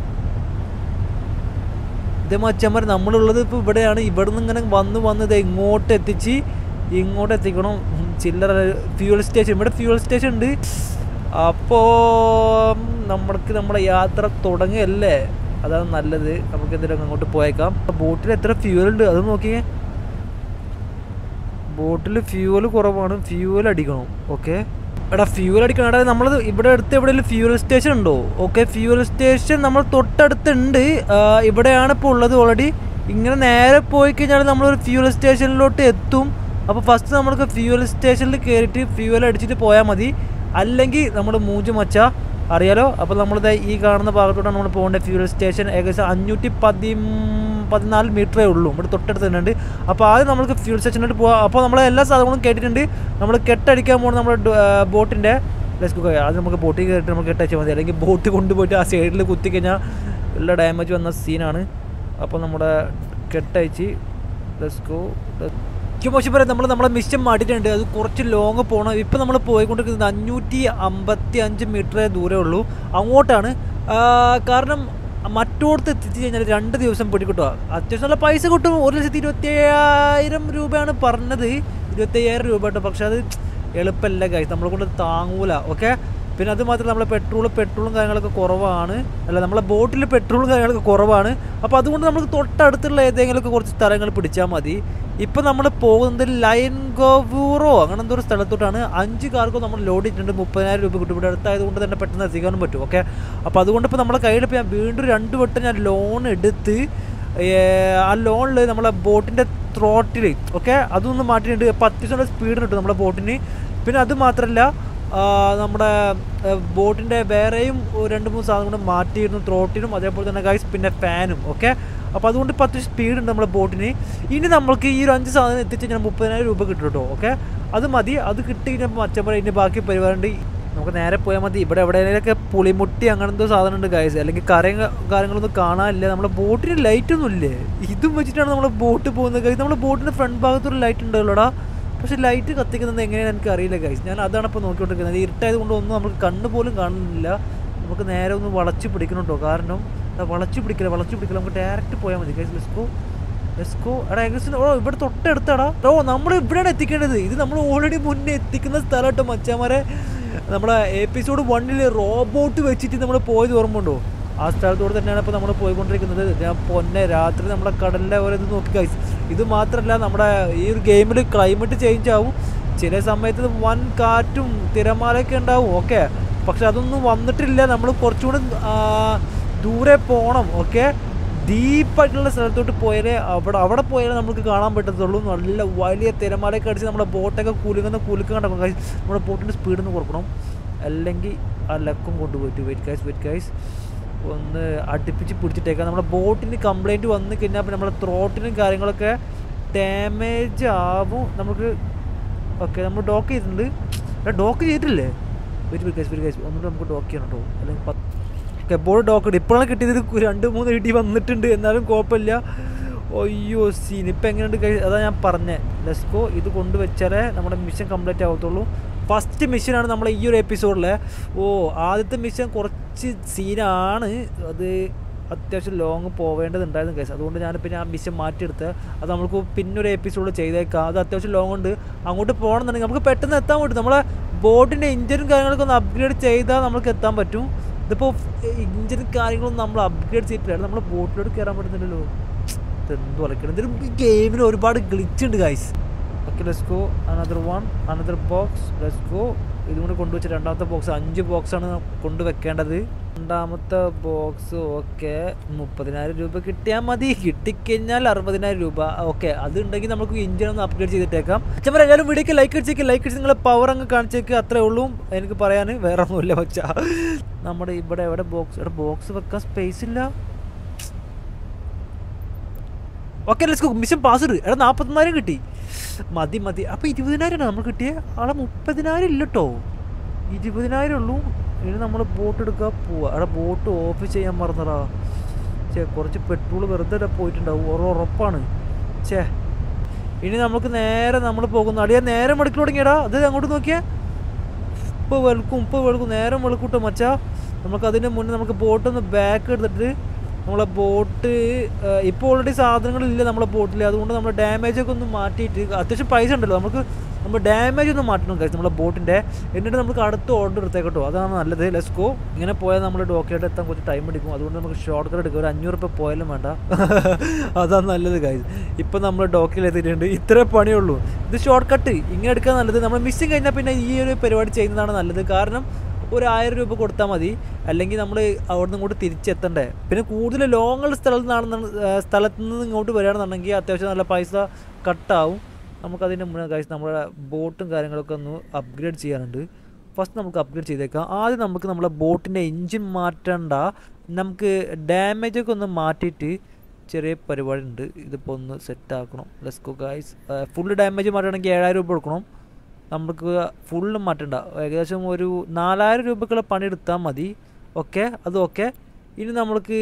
ഇതേ മച്ചന്മാർ നമ്മളുള്ളത് ഇപ്പോൾ ഇവിടെയാണ് ഇവിടെ നിന്ന് ഇങ്ങനെ വന്ന് വന്ന് ഇത് ഇങ്ങോട്ട് എത്തിച്ച് ഇങ്ങോട്ട് എത്തിക്കണം ഉം, ചില്ലറ ഫ്യൂവൽ സ്റ്റേഷൻ ഇവിടെ ഫ്യൂവൽ സ്റ്റേഷൻ ഉണ്ട് അപ്പോൾ നമ്മൾക്ക് നമ്മുടെ യാത്ര തുടങ്ങുകയല്ലേ അതാണ് നല്ലത് നമുക്ക് എന്തെങ്കിലും അങ്ങോട്ട് പോയേക്കാം ബോട്ടിൽ എത്ര ഫ്യൂവൽ ഉണ്ട് അത് നോക്കിയേ ബോട്ടിൽ ഫ്യൂവൽ കുറവാണ് ഫ്യൂവൽ അടിക്കണം ഓക്കെ എടാ ഫ്യൂവൽ അടിക്കണം എടാ നമ്മൾ ഇവിടെ അടുത്ത് എവിടെയെങ്കിലും ഫ്യൂവൽ സ്റ്റേഷൻ ഉണ്ടോ ഓക്കെ ഫ്യൂവൽ സ്റ്റേഷൻ നമ്മൾ തൊട്ടടുത്തുണ്ട് ആ, ഇവിടെയാണ് ഇപ്പോൾ ഉള്ളത് ഓൾറെഡി ഇങ്ങനെ നേരെ പോയി കഴിഞ്ഞാൽ നമ്മളൊരു ഫ്യൂവൽ സ്റ്റേഷനിലോട്ട് എത്തും അപ്പോൾ ഫസ്റ്റ് നമ്മൾക്ക് ഫ്യൂവൽ സ്റ്റേഷനിൽ കയറിയിട്ട് ഫ്യൂവൽ അടിച്ചിട്ട് പോയാൽ മതി അല്ലെങ്കിൽ നമ്മൾ മൂഞ്ച് മച്ച അറിയാലോ അപ്പോൾ നമ്മളിത് ഈ കാണുന്ന ഭാഗത്തോട്ടാണ് നമ്മൾ പോകേണ്ടത് ഫ്യൂവൽ സ്റ്റേഷൻ ഏകദേശം അഞ്ഞൂറ്റി പതി പതിനാല് മീറ്ററേ ഉള്ളൂ ഇവിടെ തൊട്ടടുത്ത് തന്നെ ഉണ്ട് അപ്പോൾ ആദ്യം നമുക്ക് ഫ്യൂൽ സ്റ്റേഷനിലോട്ട് പോകാം അപ്പോൾ നമ്മൾ എല്ലാ സാധനങ്ങളും കേട്ടിട്ടുണ്ട് നമ്മൾ കെട്ടടിക്കാൻ പോകുന്ന നമ്മുടെ ബോട്ടിൻ്റെ ലെസ് കുക്ക് ആദ്യം നമുക്ക് ബോട്ടിൽ കയറിയിട്ട് നമുക്ക് കെട്ടടിച്ചാൽ മതി അല്ലെങ്കിൽ ബോട്ട് കൊണ്ടുപോയിട്ട് ആ സൈഡിൽ കുത്തിക്കഴിഞ്ഞാൽ ഉള്ള ഡാമേജ് വന്ന സീനാണ് അപ്പോൾ നമ്മുടെ കെട്ടയച്ച് ലെസ് ഗോ പറയാം നമ്മൾ നമ്മളെ മിഷൻ മാറ്റിയിട്ടുണ്ട് അത് കുറച്ച് ലോങ് പോകണം ഇപ്പം നമ്മൾ പോയിക്കൊണ്ടിരിക്കുന്നത് അഞ്ഞൂറ്റി അമ്പത്തി അഞ്ച് മീറ്ററേ ദൂരമേ ഉള്ളൂ അങ്ങോട്ടാണ് ആ, കാരണം മറ്റോടത്ത് എത്തിച്ച് കഴിഞ്ഞാൽ രണ്ട് ദിവസം പിടിക്കിട്ടുക അത്യാവശ്യം നല്ല പൈസ കിട്ടും ഒരു ലക്ഷത്തി ഇരുപത്തി അയ്യായിരം രൂപയാണ് പറഞ്ഞത് ഇരുപത്തി അയ്യായിരം രൂപ കേട്ടോ പക്ഷെ അത് എളുപ്പമല്ല കാര്യം നമ്മളെ കൊണ്ട് താങ്ങൂല ഓക്കെ പിന്നെ അത് മാത്രമല്ല നമ്മളെ പെട്രോൾ പെട്രോളും കാര്യങ്ങളൊക്കെ കുറവാണ് അല്ല നമ്മളെ ബോട്ടിൽ പെട്രോളും കാര്യങ്ങളൊക്കെ കുറവാണ് അപ്പോൾ അതുകൊണ്ട് നമുക്ക് തൊട്ടടുത്തുള്ള ഏതെങ്കിലുമൊക്കെ കുറച്ച് സ്ഥലങ്ങൾ പിടിച്ചാൽ മതി ഇപ്പം നമ്മൾ പോകുന്നത് ലൈൻ ഗോവൂറോ അങ്ങനെ എന്തോ ഒരു സ്ഥലത്തോട്ടാണ് അഞ്ച് കാർഗോ നമ്മൾ ലോഡ് ചെയ്തിട്ടുണ്ട് മുപ്പതിനായിരം രൂപ കിട്ടും ഇവിടെ അടുത്തായതുകൊണ്ട് തന്നെ പെട്ടെന്ന് എത്തിക്കാനും പറ്റും ഓക്കെ അപ്പോൾ അതുകൊണ്ട് ഇപ്പോൾ നമ്മുടെ കയ്യിൽ ഇപ്പോൾ ഞാൻ വീണ്ടും രണ്ട് വട്ടം ഞാൻ ലോൺ എടുത്ത് ഏ, ആ ലോണിൽ നമ്മളെ ബോട്ടിൻ്റെ ത്രോട്ടിൽ ഓക്കെ അതൊന്ന് മാറ്റിയിട്ടുണ്ട് പത്ത് ദിവസം സ്പീഡ് കിട്ടും നമ്മുടെ ബോട്ടിന് പിന്നെ അത് മാത്രമല്ല ആ, നമ്മുടെ ബോട്ടിൻ്റെ വേറെയും ഒരു രണ്ട് മൂന്ന് സാധനം കൂടെ മാറ്റിയിരുന്നു ത്രോട്ടിനും അതേപോലെ തന്നെ ഗൈസ് പിന്നെ ഫാനും ഓക്കെ അപ്പോൾ അതുകൊണ്ട് പത്ത് സ്പീഡ് ഉണ്ട് നമ്മുടെ ബോട്ടിന് ഇനി നമ്മൾക്ക് ഈ ഒരു അഞ്ച് സാധനം എത്തിച്ച് കഴിഞ്ഞാൽ മുപ്പതിനായിരം രൂപ കിട്ടും കേട്ടോ ഓക്കെ അത് മതി അത് കിട്ടി കഴിഞ്ഞപ്പോൾ മച്ചപ്പറ ഇതിൻ്റെ ബാക്കി പരിപാടി നമുക്ക് നേരെ പോയാൽ മതി ഇവിടെ എവിടെയെങ്കിലൊക്കെ പുളിമുട്ടി അങ്ങനത്തെ സാധനം ഉണ്ട് ഗൈസ് അല്ലെങ്കിൽ കരയും കാര്യങ്ങളൊന്നും കാണാനില്ല നമ്മുടെ ബോട്ടിന് ലൈറ്റ് ഒന്നും ഇല്ലേ ഇതും വെച്ചിട്ടാണ് നമ്മൾ ബോട്ട് പോകുന്നത് ഗൈസ് നമ്മുടെ ബോട്ടിൻ്റെ ഫ്രണ്ട് ഭാഗത്തൊരു ലൈറ്റ് ഉണ്ടല്ലോടാ പക്ഷെ ലൈറ്റ് കത്തിക്കുന്നത് എങ്ങനെയാണെന്ന് എനിക്ക് അറിയില്ല ഗൈസ് ഞാൻ അതാണ് ഇപ്പോൾ നോക്കിക്കൊണ്ടിരിക്കുന്നത് ഇരുട്ടായത് കൊണ്ട് ഒന്നും നമുക്ക് കണ്ണ് പോലും കാണുന്നില്ല നമുക്ക് നേരെ ഒന്ന് വളച്ച് പിടിക്കണുണ്ടോ കാരണം ദാ വളച്ച് പിടിക്കില്ല വളച്ച് പിടിക്കില്ല നമുക്ക് ഡയറക്റ്റ് പോയാൽ മതി ഗൈസ് ലെസ്കോ ലെസ്കോ എടാ ഏകദേശം ഓ ഇവിടെ തൊട്ടടുത്താടാ ഓ നമ്മൾ ഇവിടെയാണ് എത്തിക്കേണ്ടത് ഇത് നമ്മൾ ഓൾറെഡി മുന്നേ എത്തിക്കുന്ന സ്ഥലമാട്ടോ മച്ചാമാരെ നമ്മുടെ എപ്പിസോഡ് വണ്ണിൽ റോബോട്ട് വെച്ചിട്ട് നമ്മൾ പോയത് ഓർമ്മയുണ്ടോ ആ സ്ഥലത്തോട് തന്നെയാണ് ഇപ്പോൾ നമ്മൾ പോയിക്കൊണ്ടിരിക്കുന്നത് ഞാൻ പൊന്നെ രാത്രി നമ്മുടെ കടലിലെ ഓരോ ഇത് നോക്കി കഴിച്ചു ഇത് മാത്രമല്ല നമ്മുടെ ഈ ഒരു ഗെയിമിൽ ക്ലൈമറ്റ് ചേഞ്ച് ആവും ചില സമയത്ത് വൻ കാറ്റും തിരമാലയൊക്കെ ഉണ്ടാവും ഓക്കെ പക്ഷെ അതൊന്നും വന്നിട്ടില്ല നമ്മൾ കുറച്ചുകൂടി ആ, ദൂരെ പോകണം ഓക്കെ ഡീപ്പായിട്ടുള്ള സ്ഥലത്തോട്ട് പോയാലേ അവിടെ അവിടെ പോയാലേ നമുക്ക് കാണാൻ പറ്റത്തുള്ളൂ നല്ല വലിയ തിരമാലയൊക്കെ അടിച്ച് നമ്മുടെ ബോട്ടൊക്കെ കുലുങ്ങുന്ന കുലുക്കം കണ്ടോ guys. നമ്മുടെ ബോട്ടിൻ്റെ സ്പീഡ് ഒന്ന് കുറക്കണം അല്ലെങ്കിൽ ആ ലക്കും കൊണ്ടുപോയിട്ട് വെയിറ്റ് കായ്സ് വെയിറ്റ് കായ്സ് ഒന്ന് അടുപ്പിച്ച് പിടിച്ചിട്ടേക്കാം നമ്മുടെ ബോട്ടിന് കംപ്ലൈൻറ്റ് വന്നു കഴിഞ്ഞാൽ പിന്നെ നമ്മുടെ ത്രോട്ടിനും കാര്യങ്ങളൊക്കെ ഡാമേജ് ആവും നമുക്ക് ഓക്കെ നമ്മൾ ഡോക്ക് ചെയ്തിട്ടുണ്ട് ഡോക്ക് ചെയ്തിട്ടില്ലേ വെയിറ്റ് വെയിറ്റ് കായ്സ് വെയിറ്റ് കായ്സ് ഒന്നുകൂടെ നമുക്ക് ഡോക്ക് ചെയ്യണം കേട്ടോ അല്ലെങ്കിൽ പത്ത് കെബോർഡ് ഡോക്കഡ് ഇപ്പോഴാണ് കിട്ടിയത് ഇത് രണ്ട് മൂന്ന് ഇടി വന്നിട്ടുണ്ട് എന്നാലും കുഴപ്പമില്ല അയ്യോ സീൻ ഇപ്പം എങ്ങനെയുണ്ട് കഴി അതാ ഞാൻ പറഞ്ഞത് ലെസ്കോ ഇത് കൊണ്ടുവച്ചാലേ നമ്മുടെ മിഷൻ കംപ്ലീറ്റ് ആവത്തുള്ളൂ ഫസ്റ്റ് മിഷനാണ് നമ്മൾ ഈ ഒരു എപ്പിസോഡിൽ ഓ ആദ്യത്തെ മിഷൻ കുറച്ച് സീനാണ് അത് അത്യാവശ്യം ലോങ് പോവേണ്ടതുണ്ടായിരുന്നു കേസ് അതുകൊണ്ട് ഞാൻ പിന്നെ ആ മിഷൻ മാറ്റിയെടുത്ത് അത് നമുക്ക് പിന്നൊരു എപ്പിസോഡ് ചെയ്തേക്കാം അത് അത്യാവശ്യം ലോങ് ഉണ്ട് അങ്ങോട്ട് പോകണമെന്നുണ്ടെങ്കിൽ നമുക്ക് പെട്ടെന്ന് എത്താൻ പറ്റും നമ്മളെ ബോട്ടിൻ്റെ എഞ്ചിനും കാര്യങ്ങളൊക്കെ ഒന്ന് അപ്ഗ്രേഡ് ചെയ്താൽ നമുക്ക് എത്താൻ പറ്റും ഇതിപ്പോൾ എഞ്ചിനും കാര്യങ്ങളൊന്നും നമ്മൾ അപ്ഗ്രേഡ് ചെയ്തിട്ടില്ല നമ്മൾ ബോട്ടിലോട്ട് കയറാൻ പറ്റുന്നില്ലല്ലോ ഇതെന്തോ അലക്കണം ഇതിലും ഈ ഗെയിമിൽ ഒരുപാട് ഗ്ലിച്ച് ഉണ്ട് guys okay let's go another one another box let's go ഇതും കൂടെ കൊണ്ടുവച്ച രണ്ടാമത്തെ ബോക്സ് അഞ്ച് ബോക്സാണ് കൊണ്ടുവെക്കേണ്ടത് രണ്ടാമത്തെ ബോക്സ് ഓക്കെ മുപ്പതിനായിരം രൂപ കിട്ടിയാൽ മതി കിട്ടിക്കഴിഞ്ഞാൽ അറുപതിനായിരം രൂപ ഓക്കെ അത് ഉണ്ടെങ്കിൽ നമുക്ക് ഇഞ്ചിൻ ഒന്ന് അപ്ഗ്രേഡ് ചെയ്തിട്ടേക്കാം ചമ്മ എല്ലാവരും വീഡിയോക്ക് ലൈക്ക് അടിച്ചേക്ക് ലൈക്ക് അടിച്ച് നിങ്ങളെ പവർ അങ്ങ് കാണിച്ചേക്ക് അത്രേ ഉള്ളൂ എനിക്ക് പറയാൻ വേറെ ഒന്നുമില്ല മച്ചാ നമ്മുടെ ഇവിടെ എവിടെ ബോക്സ് ഇവിടെ ബോക്സ് വെക്കാൻ സ്പേസ് ഇല്ല okay let's go mission pass ഇട് എടാ നാൽപ്പത്തിനായിരം കിട്ടി മതി മതി അപ്പോൾ ഇരുപതിനായിരം നമ്മൾ കിട്ടിയേ ആളെ മുപ്പതിനായിരം ഇല്ല കേട്ടോ ഇരുപതിനായിരം ഉള്ളൂ ഇനി നമ്മൾ ബോട്ട് എടുക്കുക പോവുക അവിടെ ബോട്ട് ഓഫ് ചെയ്യാൻ മറന്നടാ ചേ കുറച്ച് പെട്രോൾ വെറുതെ ഇവിടെ പോയിട്ടുണ്ടാവും ഒരു ഉറപ്പാണ് ചേ ഇനി നമുക്ക് നേരെ നമ്മൾ പോകുന്നു അടിയാ നേരെ മടക്കി തുടങ്ങിയടാ അത് അങ്ങോട്ട് നോക്കിയേ ഇപ്പോൾ വെളുക്കും ഇപ്പോൾ വെളുക്കും നേരം വെളുക്കൂട്ടോ മച്ചാ നമുക്ക് അതിന് മുന്നേ നമുക്ക് ബോട്ടൊന്ന് ബാക്ക് എടുത്തിട്ട് നമ്മളെ ബോട്ട് ഇപ്പോൾ ഓൾറെഡി സാധനങ്ങളില്ല നമ്മളെ ബോട്ടിൽ അതുകൊണ്ട് നമ്മൾ ഡാമേജ് ഒക്കെ ഒന്ന് മാറ്റിയിട്ട് അത്യാവശ്യം പൈസ ഉണ്ടല്ലോ നമുക്ക് നമ്മൾ ഡാമേജ് ഒന്ന് മാറ്റണം കഴിച്ചു നമ്മളെ ബോട്ടിൻ്റെ എന്നിട്ട് നമുക്ക് അടുത്ത ഓർഡർ എടുത്തേക്കട്ടോ അതാണ് നല്ലത് ലെസ്കോ ഇങ്ങനെ പോയാൽ നമ്മൾ ഡോക്ടറായിട്ട് എത്താൻ കുറച്ച് ടൈം എടുക്കും അതുകൊണ്ട് നമുക്ക് ഷോർട്ട് കട്ട് എടുക്കും ഒരു അഞ്ഞൂറ് രൂപ പോയാലും വേണ്ട അതാണ് നല്ലത് കാര്യം ഇപ്പം നമ്മൾ ഡോക്കിൽ എത്തിയിട്ടുണ്ട് ഇത്രേ പണിയുള്ളൂ ഇത് ഷോർട്ട് കട്ട് ഇങ്ങനെ എടുക്കാൻ നല്ലത് നമ്മൾ മിസ്സിങ് കഴിഞ്ഞാൽ പിന്നെ ഈ ഒരു പരിപാടി ചെയ്യുന്നതാണ് നല്ലത് കാരണം ഒരു ആയിരം രൂപ കൊടുത്താൽ മതി അല്ലെങ്കിൽ നമ്മൾ അവിടെ നിന്ന് ഇങ്ങോട്ട് തിരിച്ചെത്തണ്ടേ പിന്നെ കൂടുതൽ ലോങ്ങുള്ള സ്ഥലത്ത് നിന്നാണ് സ്ഥലത്ത് നിന്ന് ഇങ്ങോട്ട് വരികയാണെന്നുണ്ടെങ്കിൽ അത്യാവശ്യം നല്ല പൈസ കട്ടാവും നമുക്കതിൻ്റെ മുന്നേ കഴിച്ച് നമ്മുടെ ബോട്ടും കാര്യങ്ങളൊക്കെ ഒന്ന് അപ്ഗ്രേഡ് ചെയ്യാനുണ്ട് ഫസ്റ്റ് നമുക്ക് അപ്ഗ്രേഡ് ചെയ്തേക്കാം ആദ്യം നമുക്ക് നമ്മളെ ബോട്ടിൻ്റെ എൻജിൻ മാറ്റണ്ട നമുക്ക് ഡാമേജൊക്കെ ഒന്ന് മാറ്റിയിട്ട് ചെറിയ പരിപാടി ഉണ്ട് ഇതിപ്പോൾ ഒന്ന് സെറ്റ് ആക്കണം ലെസ്കോ ഗായ്സ് ഫുൾ ഡാമേജ് മാറ്റുകയാണെങ്കിൽ ഏഴായിരം രൂപ കൊടുക്കണം നമുക്ക് ഫുള്ള് മാറ്റണ്ട ഏകദേശം ഒരു നാലായിരം രൂപക്കുള്ള പണി എടുത്താൽ മതി ഓക്കെ അത് ഓക്കെ ഇനി നമ്മൾക്ക്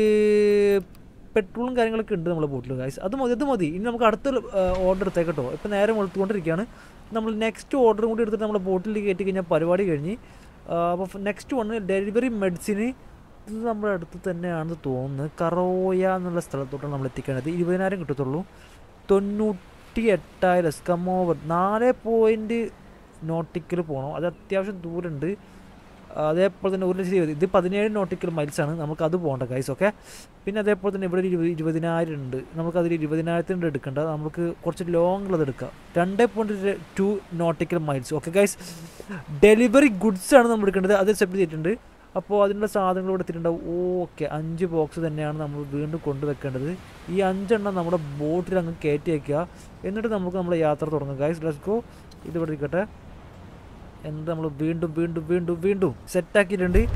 പെട്രോളും കാര്യങ്ങളൊക്കെ ഉണ്ട് നമ്മളെ ബോട്ടിൽ ഗൈസ് അത് മതി അത് മതി ഇനി നമുക്ക് അടുത്ത ഓർഡർ എടുത്തേക്കട്ടോ ഇപ്പം നേരെ വെളുത്തുകൊണ്ടിരിക്കുകയാണ് നമ്മൾ നെക്സ്റ്റ് ഓർഡറും കൂടി എടുത്തിട്ട് നമ്മളെ ബോട്ടിൽ കയറ്റി കഴിഞ്ഞാൽ പരിപാടി കഴിഞ്ഞ് അപ്പോൾ നെക്സ്റ്റ് വണ് ഡെലിവറി മെഡിസിന് ഇത് നമ്മുടെ അടുത്ത് തന്നെയാണെന്ന് തോന്നുന്നത് കറോയ എന്നുള്ള സ്ഥലത്തോട്ടാണ് നമ്മൾ എത്തിക്കേണ്ടത് ഇരുപതിനായിരം കിട്ടത്തുള്ളൂ തൊണ്ണൂറ്റി എട്ടായിരം സ്കമോവർ നാല് പോയിൻറ്റ് നോട്ടിക്കൽ പോകണം അത് അത്യാവശ്യം ദൂരമുണ്ട് അതേപോലെ തന്നെ ഒരു ലക്ഷത്തി ഇരുപത് ഇത് പതിനേഴ് നോട്ടിക്കൽ മൈൽസാണ് നമുക്ക് അത് പോകണ്ട ഗൈസ് ഓക്കെ പിന്നെ അതേപോലെ തന്നെ ഇവിടെ ഒരു ഇരുപത് ഇരുപതിനായിരം ഉണ്ട് നമുക്കതിൽ ഇരുപതിനായിരത്തിൻ്റെ എടുക്കേണ്ട നമുക്ക് കുറച്ച് ലോങ് ഉള്ളത് എടുക്കാം രണ്ട് point two nautical miles okay guys delivery goods ആണ് നമ്മൾ എടുക്കേണ്ടത് അത് സെപ്പറേറ്റ് ചെയ്തിട്ടുണ്ട് അപ്പോൾ അതിനുള്ള സാധനങ്ങൾ ഇവിടെ എത്തിയിട്ടുണ്ടാവും ഓക്കെ അഞ്ച് ബോക്സ് തന്നെയാണ് നമ്മൾ വീണ്ടും കൊണ്ടുവെക്കേണ്ടത് ഈ അഞ്ചെണ്ണം നമ്മുടെ ബോട്ടിൽ അങ്ങ് കയറ്റി വയ്ക്കുക എന്നിട്ട് നമുക്ക് നമ്മുടെ യാത്ര തുടങ്ങാം ഗൈസ് ലെറ്റ്സ് ഗോ ഇത് ഇവിടെ ഇരിക്കട്ടെ എന്നിട്ട് നമ്മൾ വീണ്ടും വീണ്ടും വീണ്ടും വീണ്ടും സെറ്റാക്കിയിട്ടുണ്ട്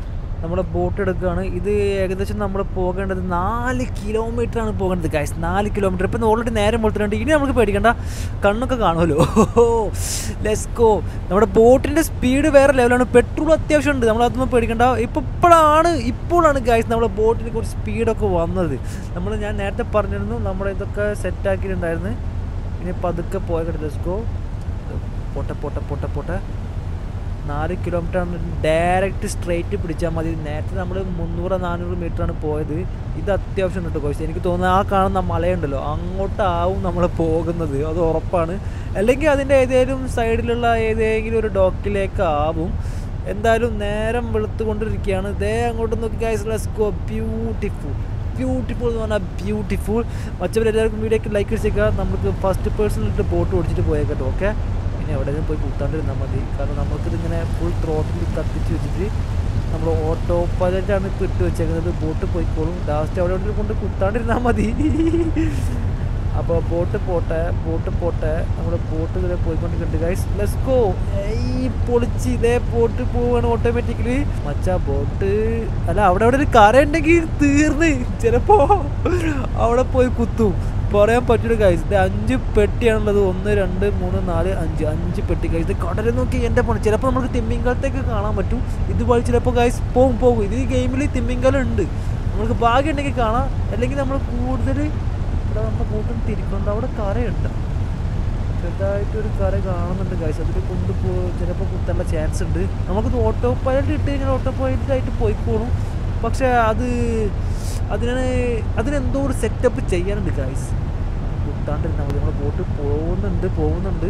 നമ്മുടെ ബോട്ട് എടുക്കുകയാണ് ഇത് ഏകദേശം നമ്മൾ പോകേണ്ടത് നാല് കിലോമീറ്റർ ആണ് പോകേണ്ടത് ഗൈസ് നാല് കിലോമീറ്റർ ഇപ്പം ഓൾറെഡി നേരം കൊടുത്തിട്ടുണ്ട് ഇനി നമുക്ക് പേടിക്കണ്ട കണ്ണൊക്കെ കാണുമല്ലോ ലെസ്കോ നമ്മുടെ ബോട്ടിൻ്റെ സ്പീഡ് വേറെ ലെവലാണ് പെട്രോൾ അത്യാവശ്യം ഉണ്ട് നമ്മൾ അതൊന്നും പേടിക്കണ്ട ഇപ്പം ഇപ്പോഴാണ് ഇപ്പോഴാണ് ഗൈസ് നമ്മുടെ ബോട്ടിന് കുറച്ച് സ്പീഡൊക്കെ വന്നത് നമ്മൾ ഞാൻ നേരത്തെ പറഞ്ഞിരുന്നു നമ്മുടെ ഇതൊക്കെ സെറ്റാക്കിയിട്ടുണ്ടായിരുന്നു ഇനി പതുക്കെ പോയ ലെസ്കോ പോട്ടെ പോട്ടെ പോട്ടെ പോട്ടെ നാല് കിലോമീറ്റർ ആണ് ഡയറക്റ്റ് സ്ട്രെയിറ്റ് പിടിച്ചാൽ മതി നേരത്തെ നമ്മൾ മുന്നൂറ് നാനൂറ് മീറ്റർ ആണ് പോയത് ഇത് അത്യാവശ്യം ഉണ്ട് കോഴ്സ് എനിക്ക് തോന്നുന്നു ആ കാണുന്ന മലയുണ്ടല്ലോ അങ്ങോട്ടാവും നമ്മൾ പോകുന്നത് അത് ഉറപ്പാണ് അല്ലെങ്കിൽ അതിൻ്റെ ഏതെങ്കിലും സൈഡിലുള്ള ഏതെങ്കിലും ഒരു ഡോക്കിലേക്ക് ആവും എന്തായാലും നേരം വെളുത്തുകൊണ്ടിരിക്കുകയാണ് ദേ അങ്ങോട്ട് നോക്കി guys let's go beautiful beautiful എന്ന് പറഞ്ഞാൽ ബ്യൂട്ടിഫുൾ മറ്റവരെല്ലാവർക്കും വീഡിയോക്ക് ലൈക്ക് അടിച്ചേക്കുക നമുക്ക് ഫസ്റ്റ് പേഴ്സണലിട്ട് ബോട്ട് ഓടിച്ചിട്ട് പോയേക്കട്ടോ ഓക്കെ ഇനി എവിടെയെങ്കിലും പോയി കൂത്താണ്ടിരുന്നാൽ മതി കാരണം നമുക്കിതിങ്ങനെ ഫുൾ ത്രോട്ടിൽ കത്തിച്ച് വെച്ചിട്ട് നമ്മൾ ഓട്ടോ പൈലറ്റാണ് ഇപ്പോൾ ഇട്ട് വെച്ചേക്കുന്നത് ബോട്ട് പോയിക്കോളും ലാസ്റ്റ് അവിടെ എവിടെ കൊണ്ട് കുത്താണ്ടിരുന്നാൽ മതി അപ്പോൾ ബോട്ട് പോട്ടെ ബോട്ട് പോട്ടെ നമ്മുടെ ബോട്ട് ഇതിലെ പോയിക്കൊണ്ടിരിക്കുന്നുണ്ട് ഗൈസ് ലെറ്റ്സ് ഗോ ഈ പൊളിച്ച് ഇതേ ബോട്ട് പോവാണ് ഓട്ടോമാറ്റിക്കലി മച്ചാ ബോട്ട് അല്ല അവിടെ അവിടെ ഒരു കര ഉണ്ടെങ്കിൽ തീർന്ന് ചിലപ്പോ അവിടെ പോയി കുത്തും പറയാൻ പറ്റൂല ഗൈസ് ഇത് അഞ്ച് പെട്ടിയാണുള്ളത് ഒന്ന് രണ്ട് മൂന്ന് നാല് അഞ്ച് അഞ്ച് പെട്ടി ഗൈസ് ഇത് കടലിൽ നോക്കി എൻ്റെ പോണം ചിലപ്പോൾ നമുക്ക് തിമ്മിങ്കാലത്തേക്ക് കാണാൻ പറ്റും ഇതുപോലെ ചിലപ്പോൾ ഗൈസ് പോകും പോകും ഇത് ഈ ഗെയിമിൽ തിമ്മിങ്കാലം ഉണ്ട് നമുക്ക് ഭാഗ്യം ഉണ്ടെങ്കിൽ കാണാം അല്ലെങ്കിൽ നമ്മൾ കൂടുതൽ ഇവിടെ നമ്മുടെ കൂട്ടം തിരിക്കുന്നുണ്ട് അവിടെ കരയുണ്ട് ചെറുതായിട്ടൊരു കര കാണുന്നുണ്ട് ഗൈസ് അതിൽ കൊണ്ടുപോ ചിലപ്പോൾ കുത്താനുള്ള ചാൻസ് ഉണ്ട് നമുക്കിത് ഓട്ടോ പൈലറ്റ് ഇട്ട് കഴിഞ്ഞാൽ ഓട്ടോ പൈലറ്റ് ആയിട്ട് പോയിക്കോളും പക്ഷേ അത് അതിന് അതിനെന്തോ ഒരു സെറ്റപ്പ് ചെയ്യാനുണ്ട് ഗൈസ് കുത്താണ്ടിരുന്നാൽ മതി നമ്മുടെ ബോട്ട് പോകുന്നുണ്ട് പോകുന്നുണ്ട്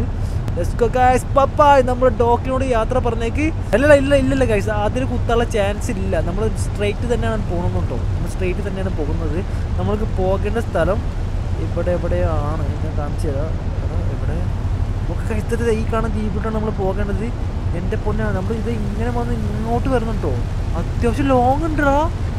ഗൈസ് പപ്പായ് നമ്മുടെ ഡോക്കിനോട് യാത്ര പറഞ്ഞേക്ക് അല്ലല്ല ഇല്ല ഇല്ലല്ല ഗൈസ് അതിന് കുത്താനുള്ള ചാൻസ് ഇല്ല നമ്മൾ സ്ട്രെയിറ്റ് തന്നെയാണ് പോകുന്നുണ്ടോ നമ്മൾ സ്ട്രെയിറ്റ് തന്നെയാണ് പോകുന്നത് നമ്മൾക്ക് പോകേണ്ട സ്ഥലം ഇവിടെ എവിടെയാണ് ഞാൻ കാണിച്ചു തരാം എടാ, എവിടെ ഒക്കെ കഴിച്ചത് ഈ കാണുന്ന ദ്വീപിട്ടാണ് നമ്മൾ പോകേണ്ടത് എൻ്റെ പൊന്നാ നമ്മൾ ഇത് ഇങ്ങനെ വന്ന് ഇങ്ങോട്ട് വരുന്നുണ്ടോ അത്യാവശ്യം ലോങ് ഉണ്ടടാ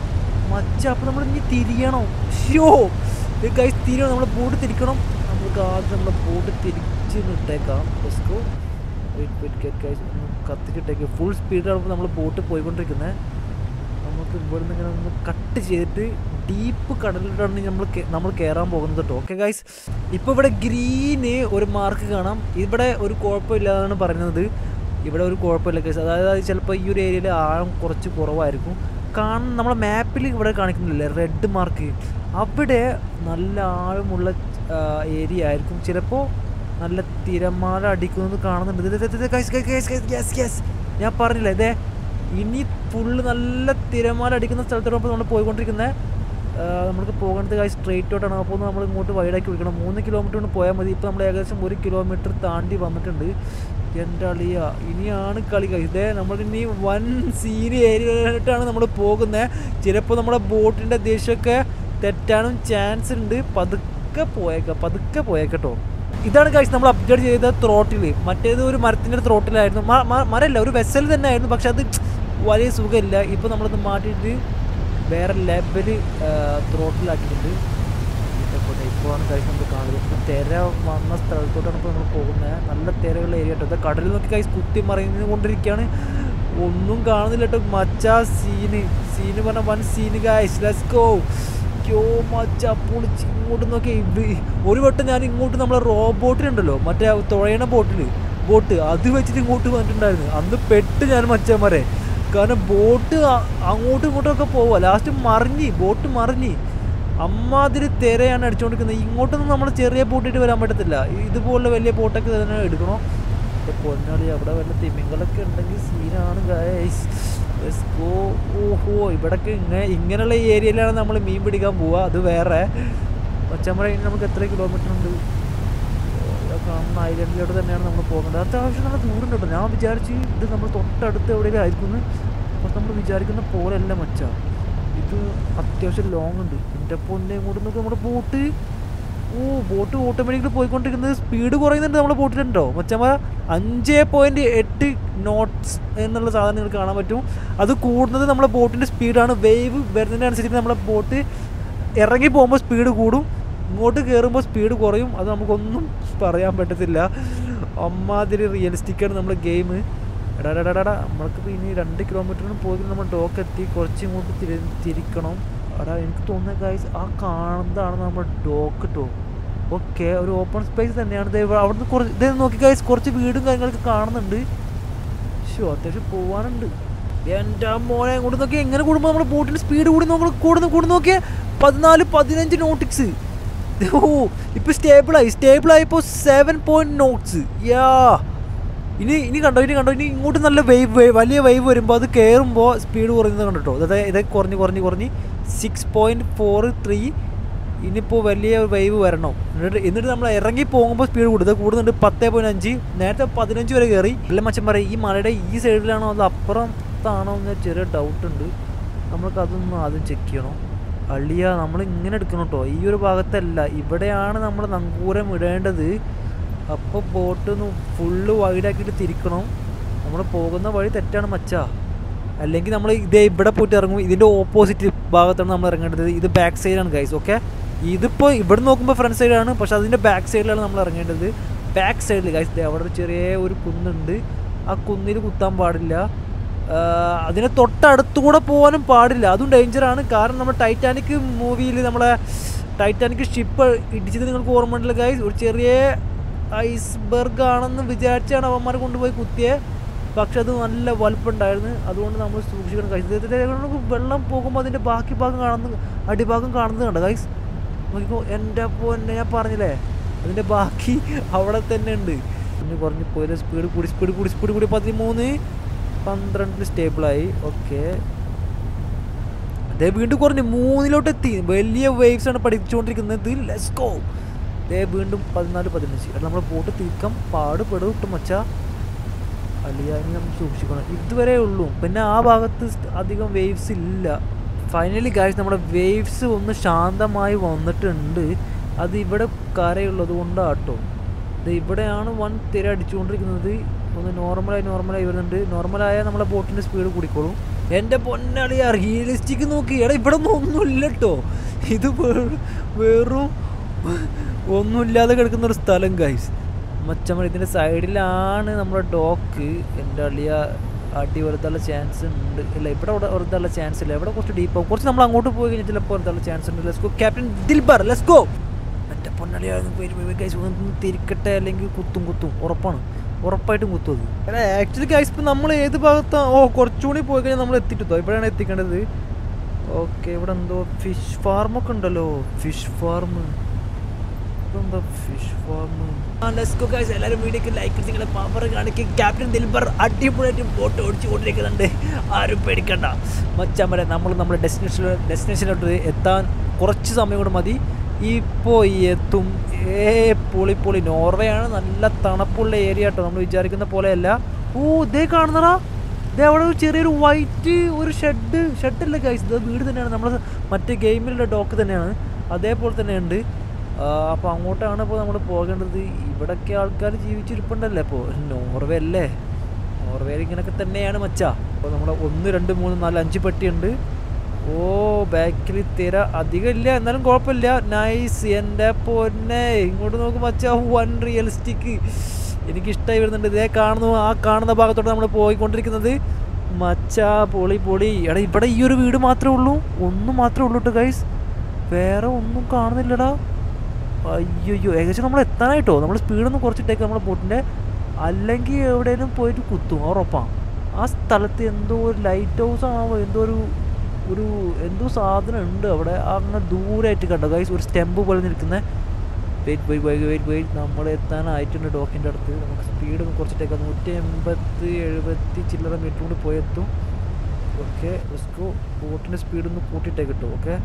മച്ച അപ്പം നമ്മൾ ഇനി തിരിയണോ ഷോ ഇത് കൈസ് തിരിയണം നമ്മൾ ബോട്ട് തിരിക്കണം നമുക്ക് ആദ്യം നമ്മുടെ ബോട്ട് തിരിച്ച് ഇട്ടേക്കാം ബസ്കോ വെയിറ്റ് വെയിറ്റ് ഗെറ്റ് കൈസ് ഒന്ന് കത്തിച്ചിട്ടേക്ക് ഫുൾ സ്പീഡിലാണ് നമ്മൾ ബോട്ട് പോയിക്കൊണ്ടിരിക്കുന്നത് നമുക്ക് ഇവിടുന്ന് ഇങ്ങനെ ഒന്ന് കട്ട് ചെയ്തിട്ട് ഡീപ്പ് കടലിലാണ് നമ്മൾ കേ- നമ്മൾ കയറാൻ പോകുന്നത് കേട്ടോ ഓക്കെ ഗൈസ് ഇപ്പോൾ ഇവിടെ ഗ്രീന് ഒരു മാർക്ക് കാണാം ഇവിടെ ഒരു കുഴപ്പമില്ലാതാണ് പറയുന്നത് ഇവിടെ ഒരു കുഴപ്പമില്ല കേസ് അതായത് ചിലപ്പോൾ ഈ ഒരു ഏരിയയിൽ ആഴം കുറച്ച് കുറവായിരിക്കും കാണുന്ന നമ്മളെ മാപ്പിൽ ഇവിടെ കാണിക്കുന്നില്ലേ റെഡ് മാർക്ക് അവിടെ നല്ല ആഴമുള്ള ഏരിയ ആയിരിക്കും ചിലപ്പോൾ നല്ല തിരമാല അടിക്കുന്നത് കാണുന്നുണ്ട് ഇത് ഇത് ഇത് ഇത് guys, guys, guys, guys, yes, yes. ഞാൻ പറഞ്ഞില്ലേ ഇതേ ഇനി ഫുള്ള് നല്ല തിരമാല അടിക്കുന്ന സ്ഥലത്തോടെ നമ്മൾ പോയിക്കൊണ്ടിരിക്കുന്നത് നമുക്ക് പോകേണ്ടത് കാര്യം സ്ട്രെയിറ്റോട്ടാണ് അപ്പോൾ നമ്മൾ ഇങ്ങോട്ട് വൈഡാക്കി വിളിക്കണം മൂന്ന് കിലോമീറ്റർ കൊണ്ട് പോയാൽ മതി ഇപ്പോൾ നമ്മൾ ഏകദേശം ഒരു കിലോമീറ്റർ താണ്ടി വന്നിട്ടുണ്ട് എൻ്റെ അളിയ ഇനിയാണ് കളി കഴി ഇതേ നമ്മൾ ഇനി വൻ സീനി ഏരിയയിലോട്ടാണ് നമ്മൾ പോകുന്നത് ചിലപ്പോൾ നമ്മുടെ ബോട്ടിൻ്റെ ദേശമൊക്കെ തെറ്റാനും ചാൻസ് ഉണ്ട് പതുക്കെ പോയേക്കാം പതുക്കെ പോയേക്കട്ടോ ഇതാണ് കഴിച്ച് നമ്മൾ അപ്ഗ്രേഡ് ചെയ്ത ത്രോട്ടിൽ മറ്റേത് ഒരു മരത്തിൻ്റെ ത്രോട്ടിലായിരുന്നു മരമല്ല ഒരു വെസൽ തന്നെ ആയിരുന്നു പക്ഷെ അത് വലിയ സുഖമില്ല ഇപ്പോൾ നമ്മളത് മാറ്റിയിട്ട് വേറെ ലെവൽ ത്രോട്ടിലാക്കിയിട്ടുണ്ട് ഇപ്പോഴാണ് കഴിച്ച് നമുക്ക് കാണുന്നത് ഇപ്പോൾ തിര വന്ന സ്ഥലത്തോട്ടാണ് ഇപ്പോൾ നമ്മൾ പോകുന്നത് നല്ല തിരയുള്ള ഏരിയ കേട്ടോ ഇത് കടലിൽ നോക്കി കഴിച്ച് കുത്തി മറിഞ്ഞു കൊണ്ടിരിക്കുകയാണ് ഒന്നും കാണുന്നില്ല കേട്ടോ മച്ചാ സീന് സീന് പറഞ്ഞ വൻ സീന് ഗൈസ് ലെറ്റ്സ് ഗോ യോ മച്ച പൊളിച്ച് ഇങ്ങോട്ട് നോക്കി ഒരു വട്ടം ഞാൻ ഇങ്ങോട്ട് നമ്മളെ റോബോട്ടിലുണ്ടല്ലോ മറ്റേ തുഴയണ ബോട്ടിൽ ബോട്ട് അത് വെച്ചിട്ട് ഇങ്ങോട്ട് വന്നിട്ടുണ്ടായിരുന്നു അന്ന് പെട്ട് ഞാൻ മച്ചന്മാരെ കാരണം ബോട്ട് അങ്ങോട്ടും ഇങ്ങോട്ടും ഒക്കെ പോവുക ലാസ്റ്റ് മറിഞ്ഞ് ബോട്ട് മറിഞ്ഞ് അമ്മാതിരി തിരയാണ് അടിച്ചുകൊണ്ടിരിക്കുന്നത് ഇങ്ങോട്ടൊന്നും നമ്മൾ ചെറിയ ബോട്ടിട്ട് വരാൻ പറ്റത്തില്ല ഇതുപോലെ വലിയ ബോട്ടൊക്കെ തന്നെ എടുക്കണോ പൊന്നാളി അവിടെ വല്ല തിമിങ്ങളൊക്കെ ഉണ്ടെങ്കിൽ സീനാണ് ഗൈസ് ലെറ്റ്സ് ഗോ ഓഹോ ഇവിടൊക്കെ ഇങ്ങനെ ഇങ്ങനെയുള്ള ഏരിയയിലാണ് നമ്മൾ മീൻ പിടിക്കാൻ പോവുക അത് വേറെ ഒച്ചമ്പറ ഇനി നമുക്ക് എത്ര കിലോമീറ്റർ ഉണ്ട് ഇവിടെ കാണുന്ന ഐലൻഡിലോട്ട് തന്നെയാണ് നമ്മൾ പോകുന്നത് അത്യാവശ്യം നല്ല ദൂരം കേട്ടോ ഞാൻ വിചാരിച്ച് ഇത് നമ്മൾ തൊട്ടടുത്ത് എവിടെയെങ്കിലും ആയിരിക്കും പക്ഷെ നമ്മൾ വിചാരിക്കുന്ന പോലെയല്ല മച്ച ഇത് അത്യാവശ്യം ലോങ് ഉണ്ട് എൻ്റെ പൊന്നെ ഇങ്ങോട്ട് നോക്കി നമ്മുടെ ബോട്ട് ഓ ബോട്ട് ഓട്ടോമാറ്റിക്കലി പോയിക്കൊണ്ടിരിക്കുന്നത് സ്പീഡ് കുറയുന്നുണ്ട് നമ്മുടെ ബോട്ടിലുണ്ടോ മച്ചമ്മ അഞ്ച് പോയിന്റ് എട്ട് നോട്ട്സ് എന്നുള്ള സാധനം നിങ്ങൾക്ക് കാണാൻ പറ്റും അത് കൂടുന്നത് നമ്മുടെ ബോട്ടിൻ്റെ സ്പീഡാണ് വേവ് വരുന്നതിനനുസരിച്ച് നമ്മുടെ ബോട്ട് ഇറങ്ങി പോകുമ്പോൾ സ്പീഡ് കൂടും ഇങ്ങോട്ട് കയറുമ്പോൾ സ്പീഡ് കുറയും അത് നമുക്കൊന്നും പറയാൻ പറ്റത്തില്ല അമ്മാതിരി റിയലിസ്റ്റിക്കാണ് നമ്മുടെ ഗെയിം എടാ എടാ എടാ, എടാ നമ്മൾക്ക് ഇനി രണ്ട് കിലോമീറ്ററിന് പോയി നമ്മൾ ഡോക്ക് എത്തി കുറച്ച് ഇങ്ങോട്ട് തിരി തിരിക്കണം എടാ എനിക്ക് തോന്നുന്നത് ഗൈസ് ആ കാണുന്നതാണ് നമ്മുടെ ഡോക്ക് ടോ ഓക്കെ ഒരു ഓപ്പൺ സ്പേസ് തന്നെയാണ് ദേ ഇവിടെ അവിടുന്ന് കുറച്ച് ഇതേ നോക്കി ഗൈസ് കുറച്ച് വീടും കാര്യങ്ങളൊക്കെ കാണുന്നുണ്ട് ഷോ അത്യാവശ്യം പോവാനുണ്ട് എൻ്റെ മോനെ അങ്ങോട്ട് നോക്കി എങ്ങനെ കൂടുമ്പോൾ നമ്മുടെ ബോട്ടിൻ്റെ സ്പീഡ് കൂടി നമ്മൾ കൂടുന്നു കൂടി നോക്കിയേ പതിനാല് പതിനഞ്ച് നോട്ടിക്സ് ഓ ഇപ്പൊ സ്റ്റേബിളായി സ്റ്റേബിളായി ഇപ്പോൾ സെവൻ പോയിന്റ് നോട്ട്സ് യാ ഇനി ഇനി കണ്ടോ ഇനി കണ്ടോ ഇനി ഇങ്ങോട്ട് നല്ല വൈവ് വലിയ വൈവ് വരുമ്പോൾ അത് കയറുമ്പോൾ സ്പീഡ് കുറയുന്നത് കണ്ടോ അതായത് ഇത് കുറഞ്ഞ് കുറഞ്ഞ് കുറഞ്ഞ് സിക്സ് പോയിന്റ് ഫോർ ത്രീ ഇനിയിപ്പോൾ വലിയ വൈവ് വരണം എന്നിട്ട് എന്നിട്ട് നമ്മൾ ഇറങ്ങി പോകുമ്പോൾ സ്പീഡ് കൂടുന്നത് കൂടുന്നുണ്ട് പത്ത് പോയിന്റ് അഞ്ച് നേരത്തെ പതിനഞ്ച് വരെ കയറി അല്ല മച്ചൻ പറയും ഈ മലയുടെ ഈ സൈഡിലാണോ അത് അപ്പുറത്താണോ എന്ന് ചെറിയ ഡൗട്ട് ഉണ്ട് നമ്മൾക്ക് അതൊന്ന് ആദ്യം ചെക്ക് ചെയ്യണം അള്ളിയ നമ്മൾ ഇങ്ങനെ എടുക്കണം കേട്ടോ ഈ ഒരു ഭാഗത്തല്ല ഇവിടെയാണ് നമ്മൾ നങ്കൂരം ഇടേണ്ടത് അപ്പോൾ ബോട്ട് ഒന്ന് ഫുള്ള് വൈഡാക്കിയിട്ട് തിരിക്കണം നമ്മൾ പോകുന്ന വഴി തെറ്റാണ് മച്ചാ അല്ലെങ്കിൽ നമ്മൾ ഇതേ ഇവിടെ പോയിട്ട് ഇറങ്ങും ഇതിൻ്റെ ഓപ്പോസിറ്റ് ഭാഗത്താണ് നമ്മൾ ഇറങ്ങേണ്ടത് ഇത് ബാക്ക് സൈഡാണ് ഗൈസ് ഓക്കെ ഇതിപ്പോൾ ഇവിടെ നോക്കുമ്പോൾ ഫ്രണ്ട് സൈഡാണ് പക്ഷെ അതിൻ്റെ ബാക്ക് സൈഡിലാണ് നമ്മൾ ഇറങ്ങേണ്ടത് ബാക്ക് സൈഡിൽ ഗൈസ് അവിടെ ഒരു ചെറിയ ഒരു കുന്നുണ്ട് ആ കുന്നിൽ കുത്താൻ പാടില്ല ആ, അതിനെ തൊട്ടടുത്തുകൂടെ പോകാനും പാടില്ല അതും ഡേഞ്ചറാണ് കാരണം നമ്മൾ ടൈറ്റാനിക് മൂവിയിൽ നമ്മളെ ടൈറ്റാനിക് ഷിപ്പ് ഇടിച്ചത് നിങ്ങൾക്ക് ഓർമ്മ ഉണ്ടല്ലോ ഗൈസ് ഒരു ചെറിയ ഐസ്ബർഗ് ആണെന്ന് വിചാരിച്ചാണ് അവന്മാരെ കൊണ്ടുപോയി കുത്തിയത് പക്ഷെ അത് നല്ല വലുപ്പുണ്ടായിരുന്നു അതുകൊണ്ട് നമ്മൾ സൂക്ഷിക്കണം ഗൈസ് ഇതിന്റെ നമുക്ക് വെള്ളം പോകുമ്പോൾ അതിൻ്റെ ബാക്കി ഭാഗം കാണുന്ന അടിഭാഗം കാണുന്നത് കണ്ടോ ഗൈസ് നോക്കിക്കോ എൻ്റെ പൊന്നെ ഞാൻ പറഞ്ഞില്ലേ അതിൻ്റെ ബാക്കി അവിടെ തന്നെ ഉണ്ട് പിന്നെ കുറഞ്ഞ് പോയത് സ്പീഡ് കൂടി സ്പീഡ് കൂടി സ്പീഡ് കൂടി പതിമൂന്ന് പന്ത്രണ്ടിൽ സ്റ്റേബിളായി ഓക്കെ ദേ വീണ്ടും കുറഞ്ഞ് മൂന്നിലോട്ട് എത്തി വലിയ വേവ്സ് ആണ് പഠിച്ചുകൊണ്ടിരിക്കുന്നത് ലെസ്കോ ദേ വീണ്ടും പതിനാല് പതിനഞ്ച് അത് നമ്മുടെ ബോട്ട് തീർക്കാൻ പാടുപെടും കിട്ടും മച്ചാ അലിയ ഇനി നമ്മൾ സൂക്ഷിക്കണം ഇതുവരെ ഉള്ളൂ പിന്നെ ആ ഭാഗത്ത് സ്റ്റ് അധികം വേവ്സ് ഇല്ല ഫൈനലി ഗായ്സ് നമ്മുടെ വേവ്സ് ഒന്ന് ശാന്തമായി വന്നിട്ടുണ്ട് അത് ഇവിടെ കരയുള്ളത് കൊണ്ടാട്ടോ ഇത് ഇവിടെയാണ് വൺ തിര അടിച്ചുകൊണ്ടിരിക്കുന്നത് ഒന്ന് നോർമലായി നോർമലായി വരുന്നുണ്ട് നോർമലായ നമ്മളെ ബോട്ടിൻ്റെ സ്പീഡ് കൂടിക്കോളും എൻ്റെ പൊന്നളിയ റിയലിസ്റ്റിക് നോക്കി എടാ ഇവിടെ ഒന്നും ഒന്നുമില്ല കേട്ടോ ഇത് വേ- വെറും ഒന്നുമില്ലാതെ കിടക്കുന്ന ഒരു സ്ഥലം ഗൈസ് മച്ചമ്മ ഇതിൻ്റെ സൈഡിലാണ് നമ്മുടെ ഡോക്ക് എൻ്റെ അളിയ അടി വെറുതെയുള്ള ചാൻസ് ഉണ്ട് ഇല്ല ഇവിടെ ഇവിടെ വെറുതെയുള്ള ചാൻസ് ഇല്ല ഇവിടെ കുറച്ച് ഡീപ്പ് ആവും കുറച്ച് നമ്മൾ അങ്ങോട്ട് പോയി കഴിഞ്ഞാൽ ചിലപ്പോൾ വെറുതെയുള്ള ചാൻസ് ഉണ്ട് let's go captain Dilbar let's go എൻ്റെ പൊന്നളിയായിരുന്നു ഗൈസ് ഒന്ന് തിരിക്കട്ടെ അല്ലെങ്കിൽ കുത്തും കുത്തും ഉറപ്പാണ് ഉറപ്പായിട്ടും കുത്തും അത് എടാ ആക്ച്വലി ഗൈസ് ഇപ്പം നമ്മൾ ഏത് ഭാഗത്താണ് ഓ കുറച്ചുകൂടി പോയി കഴിഞ്ഞാൽ നമ്മൾ എത്തിയിട്ടോ ഇവിടെയാണ് എത്തിക്കേണ്ടത് ഓക്കെ ഇവിടെ എന്തോ ഫിഷ് ഫാർമൊക്കെ ഉണ്ടല്ലോ ഫിഷ് ഫാർം ഇതെന്താ ഫിഷ് ഫാർം ആ ലെറ്റ്സ് ഗോ ഗൈസ് എല്ലാവരും വീഡിയോക്ക് ലൈക്ക് നിങ്ങളെ പവർ കാണിക്കും ക്യാപ്റ്റൻ ദിൽബർ അടിപൊളിയായിട്ട് ബോട്ട് ഓടിച്ചു കൊണ്ടിരിക്കുന്നുണ്ട് ആരും പേടിക്കണ്ട മച്ചാൻ നമ്മൾ നമ്മുടെ ഡെസ്റ്റിനേഷൻ ഡെസ്റ്റിനേഷനിലോട്ട് എത്താൻ കുറച്ച് സമയം കൂടെ മതി ഇപ്പോൾ എത്തും ഏ പൊളി പൊളി നോർവേ ആണ് നല്ല തണുപ്പുള്ള ഏരിയ കേട്ടോ നമ്മൾ വിചാരിക്കുന്ന പോലെയല്ല ഓ ഇതേ കാണുന്നടാ ഇത് അവിടെ ഒരു ചെറിയൊരു വൈറ്റ് ഒരു ഷെഡ് ഷെഡല്ല ഗൈസ് ഇത് വീട് തന്നെയാണ് നമ്മൾ മറ്റേ ഗെയിമിലുള്ള ഡോക്ക് തന്നെയാണ് അതേപോലെ തന്നെ ഉണ്ട് അപ്പോൾ അങ്ങോട്ടാണ് ഇപ്പോൾ നമ്മൾ പോകേണ്ടത് ഇവിടൊക്കെ ആൾക്കാർ ജീവിച്ചിരിപ്പുണ്ടല്ലേ ഇപ്പോൾ നോർവേ അല്ലേ നോർവേയിൽ ഇങ്ങനെയൊക്കെ തന്നെയാണ് മച്ചാ അപ്പോൾ നമ്മൾ ഒന്ന് രണ്ട് മൂന്ന് നാല് അഞ്ച് പെട്ടിയുണ്ട് ഓ ബാക്കിൽ തിര അധികം ഇല്ല എന്നാലും കുഴപ്പമില്ല നൈസ് എൻ്റെ പൊന്നെ ഇങ്ങോട്ട് നോക്കും മച്ചാ വൺ റിയലിസ്റ്റിക് എനിക്ക് ഇഷ്ടമായി വരുന്നുണ്ട് ഇതേ കാണുന്നു ആ കാണുന്ന ഭാഗത്തോട്ട് നമ്മൾ പോയിക്കൊണ്ടിരിക്കുന്നത് മച്ചാ പൊളി പൊളി എടാ ഇവിടെ ഈ ഒരു വീട് മാത്രമേ ഉള്ളൂ ഒന്നും മാത്രമേ ഉള്ളൂ കേട്ടോ ഗൈസ് വേറെ ഒന്നും കാണുന്നില്ലടാ അയ്യോ ഏകദേശം നമ്മൾ എത്താനായിട്ടോ നമ്മൾ സ്പീഡൊന്നും കുറച്ചിട്ടേക്ക് നമ്മുടെ ബോട്ടിൻ്റെ അല്ലെങ്കിൽ എവിടെയെങ്കിലും പോയിട്ട് കുത്തും ഉറപ്പാണ് ആ സ്ഥലത്ത് എന്തോ ഒരു ലൈറ്റ് ഹൗസ് ആണോ എന്തോ ഒരു ഒരു എന്തോ സാധനം ഉണ്ട് അവിടെ അങ്ങനെ ദൂരമായിട്ട് കണ്ടോ ഗൈസ് ഒരു സ്റ്റെമ്പ് പോലെ നിൽക്കുന്ന wait wait wait wait wait നമ്മൾ എത്താനായിട്ടുണ്ട് ഡോക്കിൻ്റെ അടുത്ത് നമുക്ക് സ്പീഡ് ഒന്ന് കുറച്ചിട്ടേക്കാം നൂറ്റി എൺപത്തി എഴുപത്തി ചില്ലറ മീറ്റർ കൊണ്ട് പോയെത്തും ഓക്കെ റിസ്കോ ബോട്ടിൻ്റെ സ്പീഡ് ഒന്ന് കൂട്ടിയിട്ടേ കിട്ടും ഓക്കെ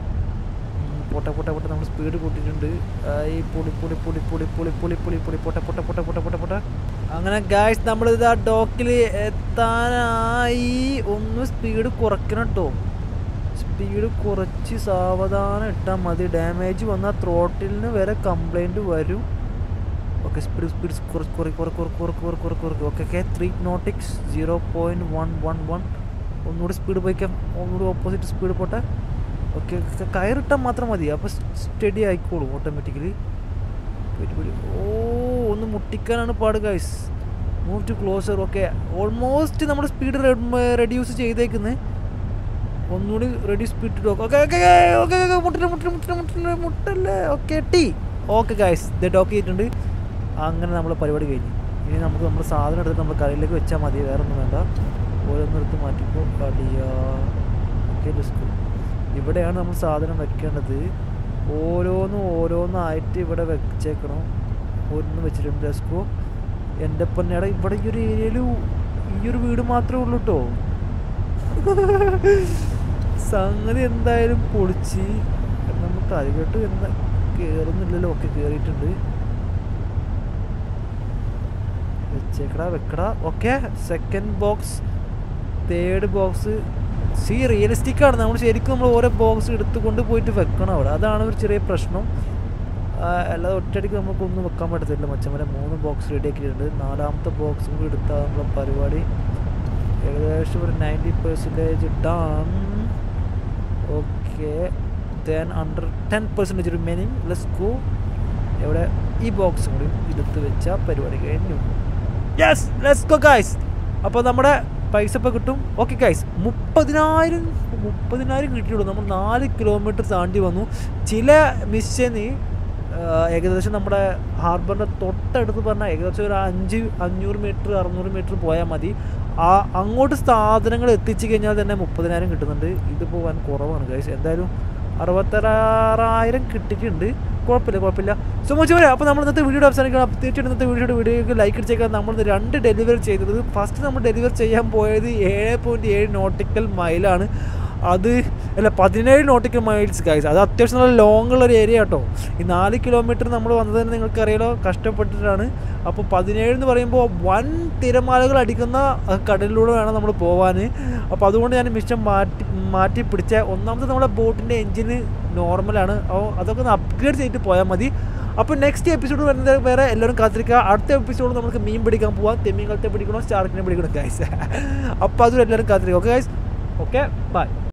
പൊട്ട പൊട്ട പൊട്ട നമ്മൾ സ്പീഡ് കൂട്ടിയിട്ടുണ്ട് ഈ പൊളി പൊളി പൊളി പൊളി പൊളി പൊളി പൊളി പൊളി പൊട്ട പൊട്ട പൊട്ട പൊട്ട പൊട്ട പൊട്ട അങ്ങനെ ഗായ്സ് നമ്മൾ ഇതാ ഡോക്കിൽ എത്താനായി ഒന്ന് സ്പീഡ് കുറയ്ക്കണം കേട്ടോ സ്പീഡ് കുറച്ച് സാവധാനം ഇട്ടാൽ മതി ഡാമേജ് വന്നാൽ ത്രോട്ടിലിന് വരെ കംപ്ലൈൻറ്റ് വരും ഓക്കെ സ്പീഡ് സ്പീഡ് കുറച്ച് കുറേ കുറേ കുറേ കുറേ കുറേ കുറേ കുറേ ഓക്കെ ഓക്കെ ത്രീ നോട്ടിക്സ് zero point one one one ഒന്നുകൂടി സ്പീഡ് പോയിക്കാം ഒന്നുകൂടി ഓപ്പോസിറ്റ് സ്പീഡ് പോട്ടെ ഓക്കെ കയറിട്ടാൽ മാത്രം മതി അപ്പോൾ സ്റ്റഡി ആയിക്കോളും ഓട്ടോമാറ്റിക്കലി ഓ ഒന്ന് മുട്ടിക്കാനാണ് പാട് guys move to closer okay almost നമ്മൾ സ്പീഡ് റെഡ്യൂസ് ചെയ്തേക്കുന്നത് ഒന്നുകൂടി ready speed okay okay okay okay okay മുട്ടില്ല മുട്ടില്ല മുട്ടില്ല മുട്ടില്ല മുട്ടല്ലേ ഓക്കെ ടീ ഓക്കെ ഗൈസ് ഇത് ടോക്ക് ചെയ്തിട്ടുണ്ട് അങ്ങനെ നമ്മൾ പരിപാടി കഴിഞ്ഞു ഇനി നമുക്ക് നമ്മൾ സാധനം എടുത്ത് നമ്മൾ കറിയിലേക്ക് വെച്ചാൽ മതി വേറെ ഒന്നും വേണ്ട ഓരോന്നെടുത്ത് മാറ്റിക്കോ കടിയാ ഓക്കെ ഡിസ്കോ ഇവിടെയാണ് നമ്മൾ സാധനം വെക്കേണ്ടത് ഓരോന്നും ഓരോന്നായിട്ട് ഇവിടെ വെച്ചേക്കണം ഒന്ന് വെച്ചിട്ടുണ്ട് ഡെസ്കോ എൻ്റെ പൊന്നേടെ ഇവിടെ ഈ ഒരു ഏരിയയിൽ ഈ ഒരു വീട് മാത്രമേ ഉള്ളൂ കേട്ടോ സംഗതി എന്തായാലും പൊളിച്ച് നമുക്ക് അതിലോട്ട് എന്താ കയറുന്നില്ലല്ലോ ഒക്കെ കയറിയിട്ടുണ്ട് വെച്ചേക്കടാ വെക്കടാ okay second box third box sea realistic ആണ് നമ്മൾ ശരിക്കും നമ്മൾ ഓരോ ബോക്സ് എടുത്തുകൊണ്ട് പോയിട്ട് വെക്കണം അവിടെ അതാണ് ഒരു ചെറിയ പ്രശ്നം ആ, അല്ലാതെ ഒറ്റയടിക്ക് നമുക്കൊന്നും വെക്കാൻ പറ്റത്തില്ല മച്ചമ്മരെ മൂന്ന് ബോക്സ് റെഡി ആക്കിയിട്ടുണ്ട് നാലാമത്തെ ബോക്സും കൂടി എടുത്താൽ നമ്മളെ പരിപാടി ഏകദേശം ഒരു ninety percentage done okay then under ten percentage remaining let's go എവിടെ ഈ ബോക്സും കൂടി എടുത്ത് വെച്ചാൽ പരിപാടി കഴിഞ്ഞു യെസ് ലെറ്റ്സ് ഗോ ഗൈസ് അപ്പോൾ നമ്മുടെ പൈസ ഇപ്പോൾ കിട്ടും ഓക്കെ ഗൈസ് മുപ്പതിനായിരം മുപ്പതിനായിരം കിട്ടിയുള്ളൂ നമ്മൾ നാല് കിലോമീറ്റർ താണ്ടി വന്നു ചില മിഷന് ഏകദേശം നമ്മുടെ ഹാർബറിൻ്റെ തൊട്ടടുത്ത് പറഞ്ഞാൽ ഏകദേശം ഒരു അഞ്ച് അഞ്ഞൂറ് മീറ്റർ അറുന്നൂറ് മീറ്റർ പോയാൽ മതി ആ അങ്ങോട്ട് സാധനങ്ങൾ എത്തിച്ചു കഴിഞ്ഞാൽ തന്നെ മുപ്പതിനായിരം കിട്ടുന്നുണ്ട് ഇത് പോകാൻ കുറവാണ് ഗൈസ് എന്തായാലും അറുപത്താറായിരം കിട്ടിയിട്ടുണ്ട് കുഴപ്പമില്ല കുഴപ്പമില്ല സോ മച്ച് വരെ അപ്പോൾ നമ്മൾ ഇന്നത്തെ വീഡിയോ അവസാനിക്കണം അപ്പോൾ തീർച്ചയായിട്ടും ഇന്നത്തെ വീഡിയോയുടെ വീഡിയോയ്ക്ക് ലൈക്ക് അടിച്ചേക്കാൻ നമ്മൾ ഇന്ന് രണ്ട് ഡെലിവറി ചെയ്തത് ഫസ്റ്റ് നമ്മൾ ഡെലിവറി ചെയ്യാൻ പോയത് ഏഴ് പോയിൻറ്റ് ഏഴ് നോട്ടിക്കൽ മൈലാണ് അത് അല്ല പതിനേഴ് നോട്ടിക്കൽ മൈൽസ് ഗൈസ് അത് അത്യാവശ്യം നല്ല ലോങ് ഉള്ള ഒരു ഏരിയ കേട്ടോ ഈ നാല് കിലോമീറ്റർ നമ്മൾ വന്നത് തന്നെ നിങ്ങൾക്കറിയാലോ കഷ്ടപ്പെട്ടിട്ടാണ് അപ്പോൾ പതിനേഴ് എന്ന് പറയുമ്പോൾ വൻ തിരമാലകൾ അടിക്കുന്ന അഹ് കടലിലൂടെ വേണം നമ്മൾ പോകാൻ അപ്പോൾ അതുകൊണ്ട് ഞാൻ മിഷൻ മാറ്റി മാറ്റി പിടിച്ച ഒന്നാമത് നമ്മുടെ ബോട്ടിൻ്റെ എഞ്ചിന് നോർമലാണ് അപ്പോൾ അതൊക്കെ ഒന്ന് അപ്ഗ്രേഡ് ചെയ്തിട്ട് പോയാൽ മതി അപ്പോൾ നെക്സ്റ്റ് എപ്പിസോഡ് വരുന്നത് വേറെ എല്ലാവരും കാത്തിരിക്കുക അടുത്ത എപ്പിസോഡ് നമുക്ക് മീൻ പിടിക്കാൻ പോവാം തെമ്മീൻ കളത്തെ പിടിക്കണോ സ്റ്റാർക്കിനെ പിടിക്കണോ ഗൈസ് അപ്പോൾ അതും എല്ലാവരും കാത്തിരിക്കുക ഓക്കെ ഗൈസ് ഓക്കെ ബൈ